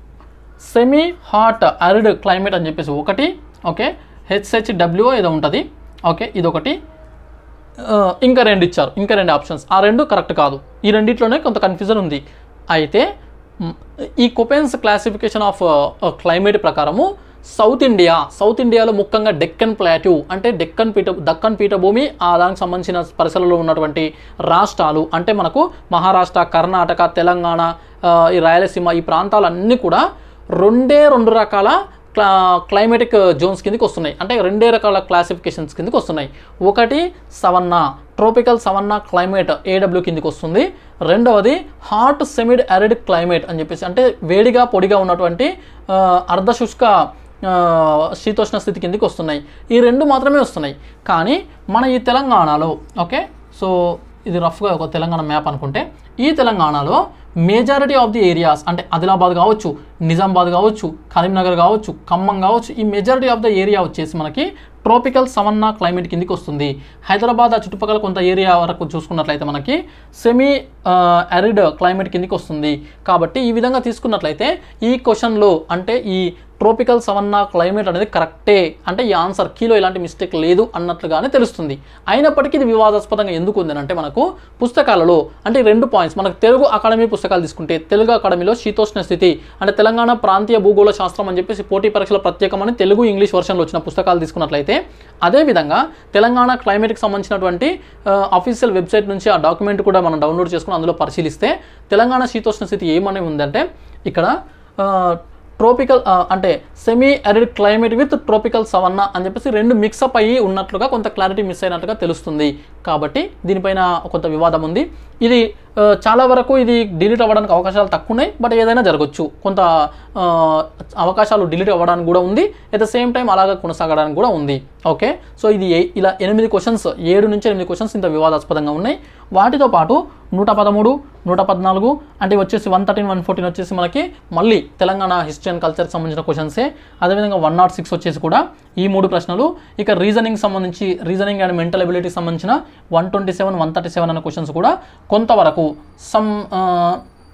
సెమీ హాట్ అరిడ్ క్లైమేట్ అని చెప్పేసి ఒకటి ఓకే హెచ్హెచ్డబ్ల్యూ ఏదో ఉంటుంది ఓకే ఇదొకటి ఆ, ఇంకా రెండు ఇచ్చారు ఇంకా రెండు ఆప్షన్స్ ఆ రెండు కరెక్ట్ కాదు ఈ రెండిట్లోనే కొంత కన్ఫ్యూజన్ ఉంది అయితే మ్, ఈ కొపెన్స్ క్లాసిఫికేషన్ ఆఫ్ క్లైమేట్ ప్రకారము సౌత్ ఇండియా సౌత్ ఇండియాలో ముఖ్యంగా డెక్కన్ ప్లాట్యూ అంటే డెక్కన్ పీఠ దక్కన్ పీఠభూమి ఆ దానికి సంబంధించిన పరిసరాలలో ఉన్నటువంటి రాష్ట్రాలు అంటే మనకు మహారాష్ట్ర కర్ణాటక తెలంగాణ ఆ, ఈ రాయలసీమ ఈ ప్రాంతాలన్నీ కూడా రెండే రెండు రకాల క్లా క్లైమేటిక్ జోన్స్ కిందకి వస్తున్నాయి అంటే రెండే రకాల క్లాసిఫికేషన్స్ కిందకి వస్తున్నాయి ఒకటి savanna tropical savanna climate A W కిందకి వస్తుంది రెండవది హాట్ సెమిడ్ అరిడ్ క్లైమేట్ అని చెప్పేసి అంటే వేడిగా పొడిగా ఉన్నటువంటి ఆ, అర్ధశుష్క ఆ, శీతోష్ణ స్థితి కిందకి వస్తున్నాయి ఈ రెండు మాత్రమే వస్తున్నాయి కానీ మన ఈ తెలంగాణలో ఓకే సో ఇది రఫ్గా ఒక తెలంగాణ మ్యాప్ అనుకుంటే ఈ తెలంగాణలో మేజారిటీ ఆఫ్ ది ఏరియాస్ అంటే ఆదిలాబాద్ కావచ్చు నిజామాబాద్ కావచ్చు కరీంనగర్ కావచ్చు ఖమ్మం కావచ్చు ఈ మెజారిటీ ఆఫ్ ద ఏరియా వచ్చేసి మనకి ట్రోపికల్ సవన్నా క్లైమేట్ కిందకి వస్తుంది హైదరాబాద్ ఆ చుట్టుపక్కల కొంత ఏరియా వరకు చూసుకున్నట్లయితే మనకి సెమీ అరిడ్ క్లైమేట్ కిందకి వస్తుంది కాబట్టి ఈ విధంగా తీసుకున్నట్లయితే ఈ క్వశ్చన్లో అంటే ఈ ట్రోపికల్ సవన్నా క్లైమేట్ అనేది కరెక్టే అంటే ఈ ఆన్సర్ కీలో ఎలాంటి మిస్టేక్ లేదు అన్నట్లుగానే తెలుస్తుంది అయినప్పటికీ ఇది వివాదాస్పదంగా ఎందుకు ఉంది అంటే మనకు పుస్తకాలలో అంటే ఈ రెండు పాయింట్స్ మనకు తెలుగు అకాడమీ పుస్తకాలు తీసుకుంటే తెలుగు అకాడమీలో శీతోష్ణ స్థితి అంటే తెలంగాణ ప్రాంతీయ భూగోళ శాస్త్రం అని చెప్పేసి పోటీ పరీక్షల ప్రత్యేకమని తెలుగు ఇంగ్లీష్ వర్షన్లో వచ్చిన పుస్తకాలు తీసుకున్నట్లయితే అదేవిధంగా తెలంగాణ క్లైమేట్కి సంబంధించినటువంటి అఫీషియల్ వెబ్సైట్ నుంచి ఆ డాక్యుమెంట్ కూడా మనం డౌన్లోడ్ చేసుకుని అందులో పరిశీలిస్తే తెలంగాణ శీతోష్ణ స్థితి ఏమని ఉందంటే ఇక్కడ ఆ, ట్రోపికల్ ఆ, అంటే semi arid climate with tropical savanna అని చెప్పేసి రెండు మిక్సప్ అయ్యి ఉన్నట్లుగా కొంత క్లారిటీ మిస్ అయినట్లుగా తెలుస్తుంది కాబట్టి దీనిపైన కొంత వివాదం ఉంది ఇది ఆ, చాలా వరకు ఇది డిలీట్ అవ్వడానికి అవకాశాలు తక్కువ ఉన్నాయి బట్ ఏదైనా జరగచ్చు కొంత ఆ, అవకాశాలు డిలీట్ అవ్వడానికి కూడా ఉంది ఎట్ ద సేమ్ టైం అలాగా కొనసాగడానికి కూడా ఉంది ఓకే సో ఇది ఏ- ఇలా ఎనిమిది క్వశ్చన్స్ ఏడు నుంచి ఎనిమిది క్వశ్చన్స్ ఇంత వివాదాస్పదంగా ఉన్నాయి వాటితో పాటు నూట పదమూడు నూట పద్నాలుగు అంటే ఇవి వచ్చేసి వన్ థర్టీన్ వన్ ఫోర్టీన్ వచ్చేసి మనకి మళ్ళీ తెలంగాణ హిస్టరీ అండ్ కల్చర్కి సంబంధించిన క్వశ్చన్సే అదేవిధంగా వన్ నాట్ సిక్స్ వచ్చేసి కూడా ఈ మూడు ప్రశ్నలు ఇక రీజనింగ్ సంబంధించి రీజనింగ్ అండ్ మెంటల్ ఎబిలిటీకి సంబంధించిన one twenty seven one thirty seven అనే క్వశ్చన్స్ కూడా కొంతవరకు some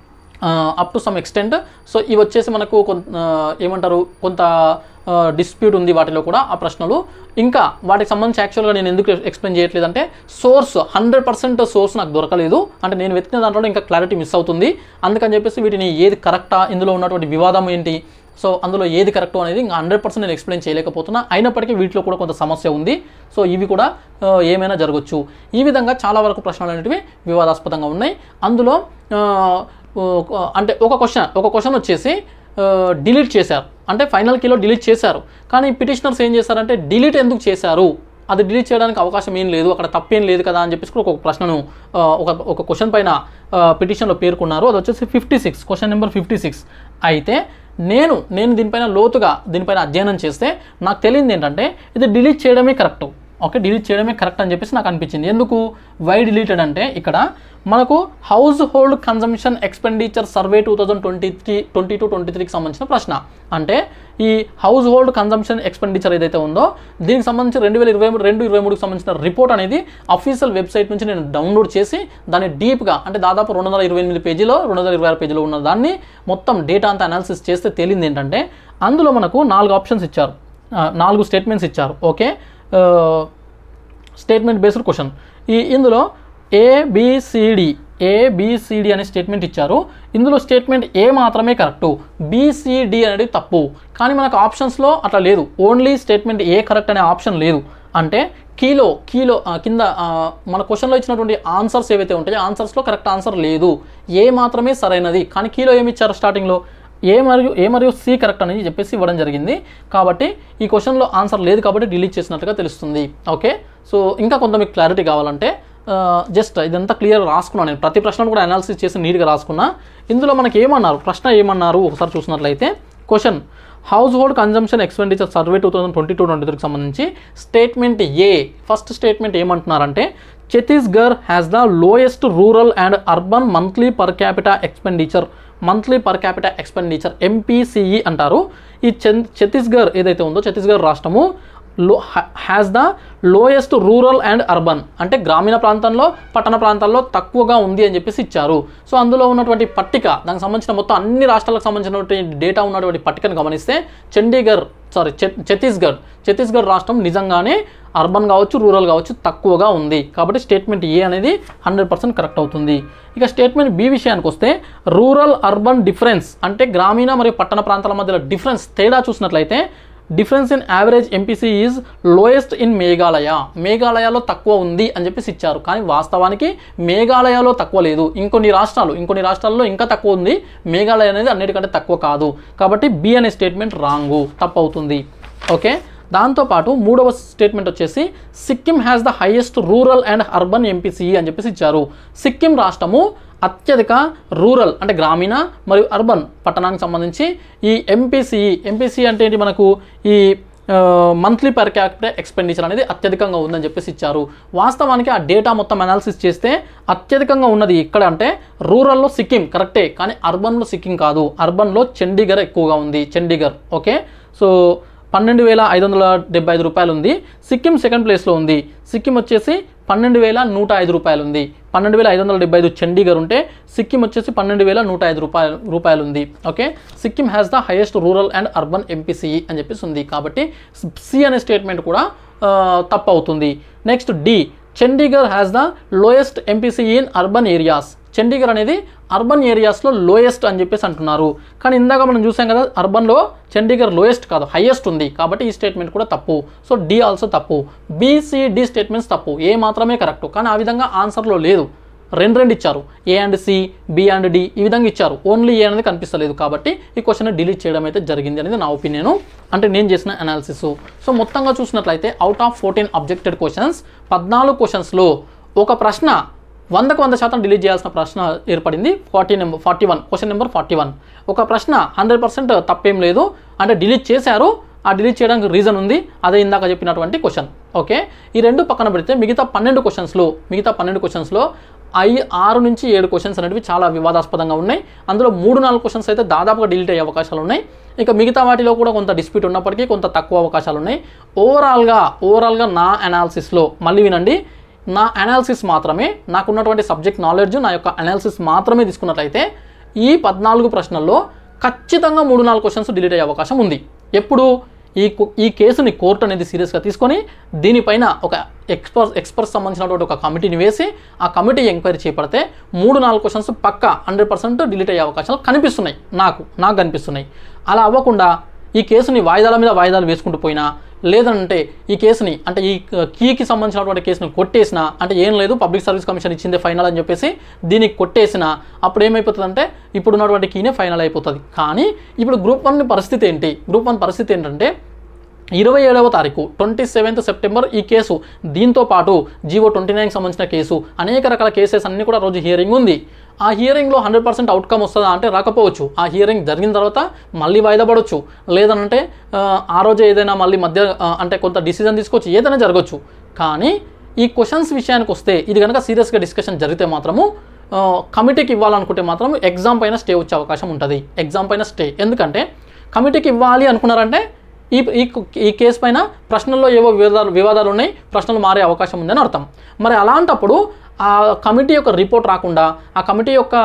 up to some extent so ఇవి వచ్చేసి మనకు కొంత ఆ, ఏమంటారు కొంత డిస్ప్యూట్ ఉంది వాటిలో కూడా ఆ ప్రశ్నలు ఇంకా వాటికి సంబంధించి యాక్చువల్గా నేను ఎందుకు ఎక్స్ప్లెయిన్ చేయట్లేదంటే సోర్స్ హండ్రెడ్ పర్సెంట్ సోర్స్ నాకు దొరకలేదు అంటే నేను వెతికిన దాంట్లో ఇంకా క్లారిటీ మిస్ అవుతుంది అందుకని చెప్పేసి వీటిని ఏది కరెక్టా ఇందులో ఉన్నటువంటి వివాదం ఏంటి సో అందులో ఏది కరెక్ట్ అనేది ఇంకా హండ్రెడ్ పర్సెంట్ నేను ఎక్స్ప్లెయిన్ చేయలేకపోతున్నా అయినప్పటికీ వీటిలో కూడా కొంత సమస్య ఉంది సో ఇవి కూడా ఆ, ఏమైనా జరగచ్చు ఈ విధంగా చాలా వరకు ప్రశ్నలు అనేటివి వివాదాస్పదంగా ఉన్నాయి అందులో ఆ, ఓ- అంటే ఒక క్వశ్చన్ ఒక క్వశ్చన్ వచ్చేసి డిలీట్ చేశారు అంటే ఫైనల్ కీలో డిలీట్ చేశారు కానీ పిటిషనర్స్ ఏం చేశారంటే డిలీట్ ఎందుకు చేశారు అది డిలీట్ చేయడానికి అవకాశం ఏం లేదు అక్కడ తప్పేం లేదు కదా అని చెప్పేసి కూడా ఒక ప్రశ్నను ఆ, ఒక ఒక క్వశ్చన్ పైన పిటిషన్లో పేర్కొన్నారు అది వచ్చేసి fifty six question number fifty six అయితే నేను నేను దీనిపైన లోతుగా దీనిపైన అధ్యయనం చేస్తే నాకు తెలియంది ఏంటంటే ఇది డిలీట్ చేయడమే కరెక్ట్ ఓకే డిలీట్ చేయడమే కరెక్ట్ అని చెప్పేసి నాకు అనిపించింది ఎందుకు వై డిలీటెడ్ అంటే ఇక్కడ మనకు household consumption expenditure survey two thousand twenty three twenty two twenty త్రీకి సంబంధించిన ప్రశ్న అంటే ఈ హౌస్ హోల్డ్ కన్జంప్షన్ ఎక్స్పెండిచర్ ఏదైతే ఉందో దీనికి సంబంధించి రెండు వేల ఇరవై మూడు రెండు ఇరవై మూడుకి సంబంధించిన రిపోర్ట్ అనేది అఫీషియల్ వెబ్సైట్ నుంచి నేను డౌన్లోడ్ చేసి దాన్ని డీప్గా అంటే దాదాపు రెండు వందల ఇరవై ఎనిమిది పేజీలో రెండు వందల ఇరవై ఆరు పేజీలో ఉన్న దాన్ని మొత్తం డేటా అంతా అనాలిసిస్ చేస్తే తేలింది ఏంటంటే అందులో మనకు నాలుగు ఆప్షన్స్ ఇచ్చారు ఆ, నాలుగు స్టేట్మెంట్స్ ఇచ్చారు ఓకే ఆ, స్టేట్మెంట్ బేస్డ్ క్వశ్చన్ ఈ ఇందులో ఏబిసిడి ఏబిసిడి అనే స్టేట్మెంట్ ఇచ్చారు ఇందులో స్టేట్మెంట్ ఏ మాత్రమే కరెక్టు బిసిడి అనేది తప్పు కానీ మనకు ఆప్షన్స్లో అట్లా లేదు ఓన్లీ స్టేట్మెంట్ ఏ కరెక్ట్ అనే ఆప్షన్ లేదు అంటే కీలో కీలో ఆ, కింద ఆ, మన క్వశ్చన్లో ఇచ్చినటువంటి ఆన్సర్స్ ఏవైతే ఉంటాయో ఆన్సర్స్లో కరెక్ట్ ఆన్సర్ లేదు ఏ మాత్రమే సరైనది కానీ కీలో ఏమి ఇచ్చారు స్టార్టింగ్లో ఏ మరియు ఏ మరియు సి కరెక్ట్ అనేది చెప్పేసి ఇవ్వడం జరిగింది కాబట్టి ఈ క్వశ్చన్లో ఆన్సర్ లేదు కాబట్టి డిలీట్ చేసినట్టుగా తెలుస్తుంది ఓకే సో ఇంకా కొంత మీకు క్లారిటీ కావాలంటే జస్ట్ ఇదంతా క్లియర్ రాసుకున్నాను నేను ప్రతి ప్రశ్నను కూడా అనాలిసిస్ చేసి నీట్గా రాసుకున్నా ఇందులో మనకి ఏమన్నారు ప్రశ్న ఏమన్నారు ఒకసారి చూసినట్లయితే question household consumption expenditure survey two thousand twenty two twenty త్రీకి సంబంధించి స్టేట్మెంట్ ఏ ఫస్ట్ స్టేట్మెంట్ ఏమంటున్నారంటే Chhattisgarh has the lowest rural and urban monthly per capita expenditure monthly per capita expenditure MPCE అంటారు ఈ ఛన్- ఛత్తీస్గఢ్ ఏదైతే ఉందో ఛత్తీస్గఢ్ రాష్ట్రము లో has the lowest rural and urban అంటే గ్రామీణ ప్రాంతంలో పట్టణ ప్రాంతాల్లో తక్కువగా ఉంది అని చెప్పేసి ఇచ్చారు సో అందులో ఉన్నటువంటి పట్టిక దానికి సంబంధించిన మొత్తం అన్ని రాష్ట్రాలకు సంబంధించినటువంటి డేటా ఉన్నటువంటి పట్టికను గమనిస్తే చండీగఢ్ సారీ ఛత్తీస్గఢ్ ఛత్తీస్గఢ్ రాష్ట్రం నిజంగానే అర్బన్ కావచ్చు రూరల్ కావచ్చు తక్కువగా ఉంది కాబట్టి స్టేట్మెంట్ ఏ అనేది హండ్రెడ్ పర్సెంట్ కరెక్ట్ అవుతుంది ఇక స్టేట్మెంట్ బి విషయానికి వస్తే రూరల్ అర్బన్ డిఫరెన్స్ అంటే గ్రామీణ మరియు పట్టణ ప్రాంతాల మధ్యలో డిఫరెన్స్ తేడా చూసినట్లయితే difference in average MPC is lowest in Meghalaya మేఘాలయలో తక్కువ ఉంది అని చెప్పేసి ఇచ్చారు కానీ వాస్తవానికి మేఘాలయలో తక్కువ లేదు ఇంకొన్ని రాష్ట్రాలు ఇంకొన్ని రాష్ట్రాల్లో ఇంకా తక్కువ ఉంది మేఘాలయ అనేది అన్నిటికంటే తక్కువ కాదు కాబట్టి బి అనే స్టేట్మెంట్ రాంగు తప్పు అవుతుంది ఓకే దాంతోపాటు మూడవ స్టేట్మెంట్ వచ్చేసి Sikkim has the highest rural and urban MPC అని చెప్పేసి ఇచ్చారు సిక్కిం రాష్ట్రము అత్యధిక రూరల్ అంటే గ్రామీణ మరియు అర్బన్ పట్టణానికి సంబంధించి ఈ ఎంపీసీ ఎంపీసీ అంటే ఏంటి మనకు ఈ మంత్లీ పర్ క్యాపిటల్ ఎక్స్పెండిచర్ అనేది అత్యధికంగా ఉందని చెప్పేసి ఇచ్చారు వాస్తవానికి ఆ డేటా మొత్తం అనాలిసిస్ చేస్తే అత్యధికంగా ఉన్నది ఎక్కడ అంటే రూరల్లో సిక్కిం కరెక్టే కానీ అర్బన్లో సిక్కిం కాదు అర్బన్లో చండీగఢ్ ఎక్కువగా ఉంది చండీగఢ్ ఓకే సో పన్నెండు వేల ఐదు వందల డెబ్బై ఐదు రూపాయలు ఉంది సిక్కిం సెకండ్ ప్లేస్లో ఉంది సిక్కిం వచ్చేసి పన్నెండు వేల నూట ఐదు రూపాయలు ఉంది పన్నెండు వేల ఐదు వందల డెబ్బై ఐదు చండీగఢ్ ఉంటే సిక్కిం వచ్చేసి పన్నెండు వేల నూట ఐదు రూపాయలు రూపాయలు ఉంది okay Sikkim has the highest rural and urban MPCE అని చెప్పేసి ఉంది కాబట్టి సి అనే స్టేట్మెంట్ కూడా ఆ, తప్పు అవుతుంది next D Chandigarh has the lowest MPC in urban areas Chandigarh అనేది అర్బన్ ఏరియాస్లో లోయెస్ట్ అని చెప్పేసి అంటున్నారు కానీ ఇందాక మనం చూసాం కదా అర్బన్లో చండీగఢ్ లోయెస్ట్ కాదు హైయెస్ట్ ఉంది కాబట్టి ఈ స్టేట్మెంట్ కూడా తప్పు సో డి ఆల్సో తప్పు బీసీడి స్టేట్మెంట్స్ తప్పు ఏ మాత్రమే కరెక్ట్ కానీ ఆ విధంగా ఆన్సర్లో లేదు రెండు రెండు ఇచ్చారు A and C B and D ఈ విధంగా ఇచ్చారు ఓన్లీ ఏ అనేది కనిపిస్తలేదు కాబట్టి ఈ క్వశ్చన్ డిలీట్ చేయడం అయితే జరిగింది అనేది నా ఒపీనియన్ అంటే నేను చేసిన అనాలిసిస్ సో మొత్తంగా చూసినట్లయితే out of fourteen objected questions పద్నాలుగు క్వశ్చన్స్లో ఒక ప్రశ్న వందకు వంద శాతం డిలీట్ చేయాల్సిన ప్రశ్న ఏర్పడింది forty number forty one question number forty one ఒక ప్రశ్న హండ్రెడ్ పర్సెంట్ తప్పేం లేదు అంటే డిలీట్ చేశారు ఆ డిలీట్ చేయడానికి రీజన్ ఉంది అదే ఇందాక చెప్పినటువంటి క్వశ్చన్ ఓకే ఈ రెండు పక్కన పెడితే మిగతా పన్నెండు క్వశ్చన్స్లో మిగతా పన్నెండు క్వశ్చన్స్లో ఐ ఆరు నుంచి ఏడు క్వశ్చన్స్ అనేవి చాలా వివాదాస్పదంగా ఉన్నాయి అందులో మూడు నాలుగు క్వశ్చన్స్ అయితే దాదాపుగా డిలీట్ అయ్యే అవకాశాలు ఉన్నాయి ఇక మిగతా వాటిలో కూడా కొంత డిస్ప్యూట్ ఉన్నప్పటికీ కొంత తక్కువ అవకాశాలు ఉన్నాయి ఓవరాల్గా ఓవరాల్గా నా అనాలిసిస్లో మళ్ళీ వినండి నా అనాలిసిస్ మాత్రమే నాకున్నటువంటి సబ్జెక్ట్ నాలెడ్జ్ నా యొక్క అనాలిసిస్ మాత్రమే తీసుకున్నట్లయితే ఈ పద్నాలుగు ప్రశ్నల్లో ఖచ్చితంగా మూడు నాలుగు క్వశ్చన్స్ డిలీట్ అయ్యే అవకాశం ఉంది ఎప్పుడు ఈ కు- ఈ కేసుని కోర్టు అనేది సీరియస్గా తీసుకొని దీనిపైన ఒక ఎక్స్పర్ట్ ఎక్స్పర్ట్స్ సంబంధించినటువంటి ఒక కమిటీని వేసి ఆ కమిటీ ఎంక్వైరీ చేపడితే మూడు నాలుగు క్వశ్చన్స్ పక్కా హండ్రెడ్ పర్సెంట్ డిలీట్ అయ్యే అవకాశాలు కనిపిస్తున్నాయి నాకు నాకు కనిపిస్తున్నాయి అలా అవ్వకుండా ఈ కేసుని వాయిదాల మీద వాయిదాలు వేసుకుంటూ పోయినా లేదంటే ఈ కేసుని అంటే ఈ కీకి సంబంధించినటువంటి కేసుని కొట్టేసిన అంటే ఏం లేదు పబ్లిక్ సర్వీస్ కమిషన్ ఇచ్చిందే ఫైనల్ అని చెప్పేసి దీనికి కొట్టేసిన అప్పుడు ఏమైపోతుందంటే ఇప్పుడు ఉన్నటువంటి కీనే ఫైనల్ అయిపోతుంది కానీ ఇప్పుడు గ్రూప్ వన్ పరిస్థితి ఏంటి గ్రూప్ వన్ పరిస్థితి ఏంటంటే ఇరవై ఏడవ తారీఖు ట్వంటీ సెవెంత్ సెప్టెంబర్ ఈ కేసు దీంతో పాటు జీవో ట్వంటీ నైన్కి సంబంధించిన కేసు అనేక రకాల కేసెస్ అన్నీ కూడా రోజు హియరింగ్ ఉంది ఆ హియరింగ్లో హండ్రెడ్ పర్సెంట్ అవుట్కమ్ వస్తుందా అంటే రాకపోవచ్చు ఆ హియరింగ్ జరిగిన తర్వాత మళ్ళీ వాయిదా పడవచ్చు లేదంటే ఆ, ఆ రోజు ఏదైనా మళ్ళీ మధ్య ఆ, అంటే కొంత డిసిజన్ తీసుకోవచ్చు ఏదైనా జరగవచ్చు కానీ ఈ క్వశ్చన్స్ విషయానికి వస్తే ఇది కనుక సీరియస్గా డిస్కషన్ జరిగితే మాత్రము ఆ, కమిటీకి ఇవ్వాలనుకుంటే మాత్రం ఎగ్జామ్ పైన స్టే వచ్చే అవకాశం ఉంటుంది ఎగ్జామ్ పైన స్టే ఎందుకంటే కమిటీకి ఇవ్వాలి అనుకున్నారంటే ఈ ఈ ఈ కేసు పైన ప్రశ్నల్లో ఏవో వివాదాలు వివాదాలు ఉన్నాయి ప్రశ్నలు మారే అవకాశం ఉందని అర్థం మరి అలాంటప్పుడు ఆ కమిటీ యొక్క రిపోర్ట్ రాకుండా ఆ కమిటీ యొక్క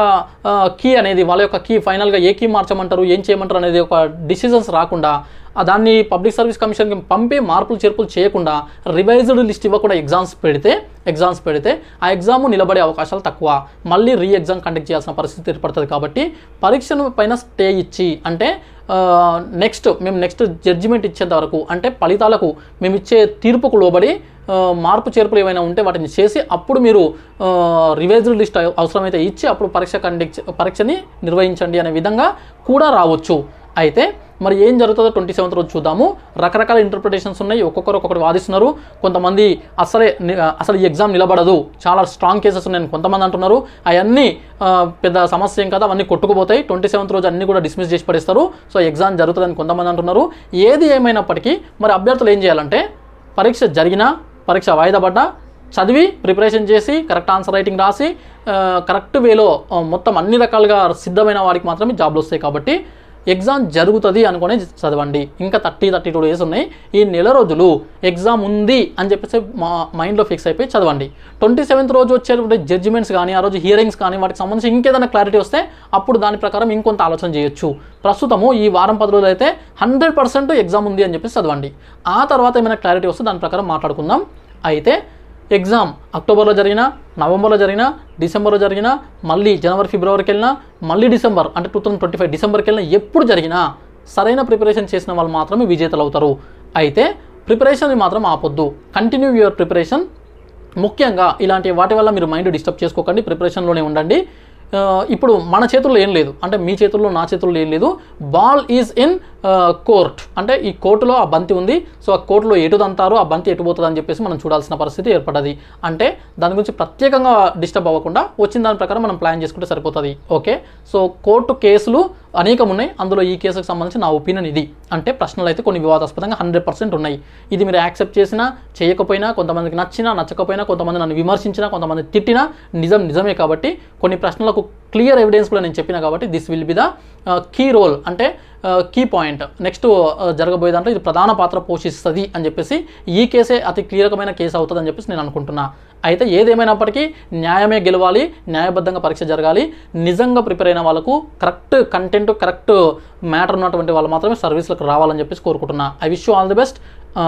కీ అనేది వాళ్ళ యొక్క కీ ఫైనల్గా ఏ కీ మార్చమంటారు ఏం చేయమంటారు అనేది ఒక డిసిజన్స్ రాకుండా ఆ దాన్ని పబ్లిక్ సర్వీస్ కమిషన్కి పంపి మార్పులు చేర్పులు చేయకుండా రివైజ్డ్ లిస్ట్ ఇవ్వకుండా ఎగ్జామ్స్ పెడితే ఎగ్జామ్స్ పెడితే ఆ ఎగ్జామ్ నిలబడే అవకాశాలు తక్కువ మళ్ళీ రీ ఎగ్జామ్ కండక్ట్ చేయాల్సిన పరిస్థితి ఏర్పడుతుంది కాబట్టి పరీక్షను పైన స్టే ఇచ్చి అంటే నెక్స్ట్ మేము నెక్స్ట్ జడ్జిమెంట్ ఇచ్చేంత వరకు అంటే ఫలితాలకు మేము ఇచ్చే తీర్పుకు లోబడి ఆ, మార్పు చేర్పులు ఏమైనా ఉంటే వాటిని చేసి అప్పుడు మీరు రివైజ్డ్ లిస్ట్ అవసరమైతే ఇచ్చి అప్పుడు పరీక్ష కండక్ట్ పరీక్షని నిర్వహించండి అనే విధంగా కూడా రావచ్చు అయితే మరి ఏం జరుగుతుందో ట్వంటీ సెవెంత్ రోజు చూద్దాము రకరకాల ఇంటర్ప్రిటేషన్స్ ఉన్నాయి ఒక్కొక్కరు ఒక్కొక్కటి వాదిస్తున్నారు కొంతమంది అసలే ని- అసలు ఈ ఎగ్జామ్ నిలబడదు చాలా స్ట్రాంగ్ కేసెస్ ఉన్నాయని కొంతమంది అంటున్నారు అవన్నీ ఆ, పెద్ద సమస్య ఏం కదా అవన్నీ కొట్టుకుపోతాయి ట్వంటీ సెవెంత్ రోజు అన్ని కూడా డిస్మిస్ చేసి పడేస్తారు సో ఎగ్జామ్ జరుగుతుందని కొంతమంది అంటున్నారు ఏది ఏమైనప్పటికీ మరి అభ్యర్థులు ఏం చేయాలంటే పరీక్ష జరిగినా పరీక్ష వాయిదా పడ్డా చదివి ప్రిపరేషన్ చేసి కరెక్ట్ ఆన్సర్ రైటింగ్ రాసి ఆ, కరెక్ట్ వేలో ఆ, మొత్తం అన్ని రకాలుగా సిద్ధమైన వారికి మాత్రమే జాబ్లు వస్తాయి కాబట్టి ఎగ్జామ్ జరుగుతుంది అనుకునే చదవండి ఇంకా థర్టీ థర్టీ టూ డేస్ ఉన్నాయి ఈ నెల రోజులు ఎగ్జామ్ ఉంది అని చెప్పేసి మా మైండ్లో ఫిక్స్ అయిపోయి చదవండి ట్వంటీ సెవెంత్ రోజు వచ్చేటువంటి జడ్జిమెంట్స్ కానీ ఆ రోజు హియరింగ్స్ కానీ వాటికి సంబంధించి ఇంకేదైనా క్లారిటీ వస్తే అప్పుడు దాని ప్రకారం ఇంకొంత ఆలోచన చేయొచ్చు ప్రస్తుతము ఈ వారం పది రోజులు అయితే హండ్రెడ్ పర్సెంట్ ఎగ్జామ్ ఉంది అని చెప్పేసి చదవండి ఆ తర్వాత ఏమైనా క్లారిటీ వస్తే దాని ప్రకారం మాట్లాడుకుందాం అయితే ఎగ్జామ్ అక్టోబర్లో జరిగినా నవంబర్లో జరిగినా డిసెంబర్లో జరిగినా మళ్ళీ జనవరి ఫిబ్రవరికి వెళ్ళినా మళ్ళీ డిసెంబర్ అంటే టూ థౌసండ్ ట్వంటీ ఫైవ్ డిసెంబర్కి వెళ్ళినా ఎప్పుడు జరిగినా సరైన ప్రిపరేషన్ చేసిన వాళ్ళు మాత్రమే విజేతలు అవుతారు అయితే ప్రిపరేషన్ని మాత్రం ఆపొద్దు కంటిన్యూ యువర్ ప్రిపరేషన్ ముఖ్యంగా ఇలాంటి వాటి వల్ల మీరు మైండ్ డిస్టర్బ్ చేసుకోకండి ప్రిపరేషన్లోనే ఉండండి ఆ, ఇప్పుడు మన చేతుల్లో ఏం లేదు అంటే మీ చేతుల్లో నా చేతుల్లో ఏం లేదు బాల్ ఈజ్ ఇన్ కోర్ట్ అంటే ఈ కోర్టులో ఆ బంతి ఉంది సో ఆ కోర్టులో ఎటు దంతారో ఆ బంతి ఎటు పోతుంది అని చెప్పేసి మనం చూడాల్సిన పరిస్థితి ఏర్పడ్డది అంటే దాని గురించి ప్రత్యేకంగా డిస్టర్బ్ అవ్వకుండా వచ్చిన దాని ప్రకారం మనం ప్లాన్ చేసుకుంటే సరిపోతుంది ఓకే సో కోర్టు కేసులు అనేకం ఉన్నాయి అందులో ఈ కేసుకు సంబంధించి నా ఒపీనియన్ ఇది అంటే ప్రశ్నలు అయితే కొన్ని వివాదాస్పదంగా హండ్రెడ్ పర్సెంట్ ఉన్నాయి ఇది మీరు యాక్సెప్ట్ చేసినా చేయకపోయినా కొంతమందికి నచ్చినా నచ్చకపోయినా కొంతమంది నన్ను విమర్శించినా కొంతమంది తిట్టినా నిజం నిజమే కాబట్టి కొన్ని ప్రశ్నలకు క్లియర్ ఎవిడెన్స్ కూడా నేను చెప్పిన కాబట్టి this will be the key role అంటే కీ పాయింట్ నెక్స్ట్ జరగబోయే దాంట్లో ఇది ప్రధాన పాత్ర పోషిస్తుంది అని చెప్పేసి ఈ కేసే అతి కీలకమైన కేసు అవుతుంది అని చెప్పేసి నేను అనుకుంటున్నా అయితే ఏదేమైనప్పటికీ న్యాయమే గెలవాలి న్యాయబద్ధంగా పరీక్ష జరగాలి నిజంగా ప్రిపేర్ అయిన వాళ్ళకు కరెక్ట్ కంటెంట్ కరెక్ట్ మ్యాటర్ ఉన్నటువంటి వాళ్ళు మాత్రమే సర్వీస్లకు రావాలని చెప్పేసి కోరుకుంటున్నా I wish you all the best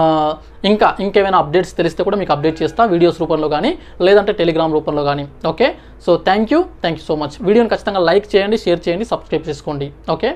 ఇంకా ఇంకేమైనా అప్డేట్స్ తెలిస్తే కూడా మీకు అప్డేట్ చేస్తా వీడియోస్ రూపంలో కానీ లేదంటే టెలిగ్రామ్ రూపంలో కానీ okay so thank you thank you so much వీడియోని ఖచ్చితంగా లైక్ చేయండి షేర్ చేయండి సబ్స్క్రైబ్ చేసుకోండి ఓకే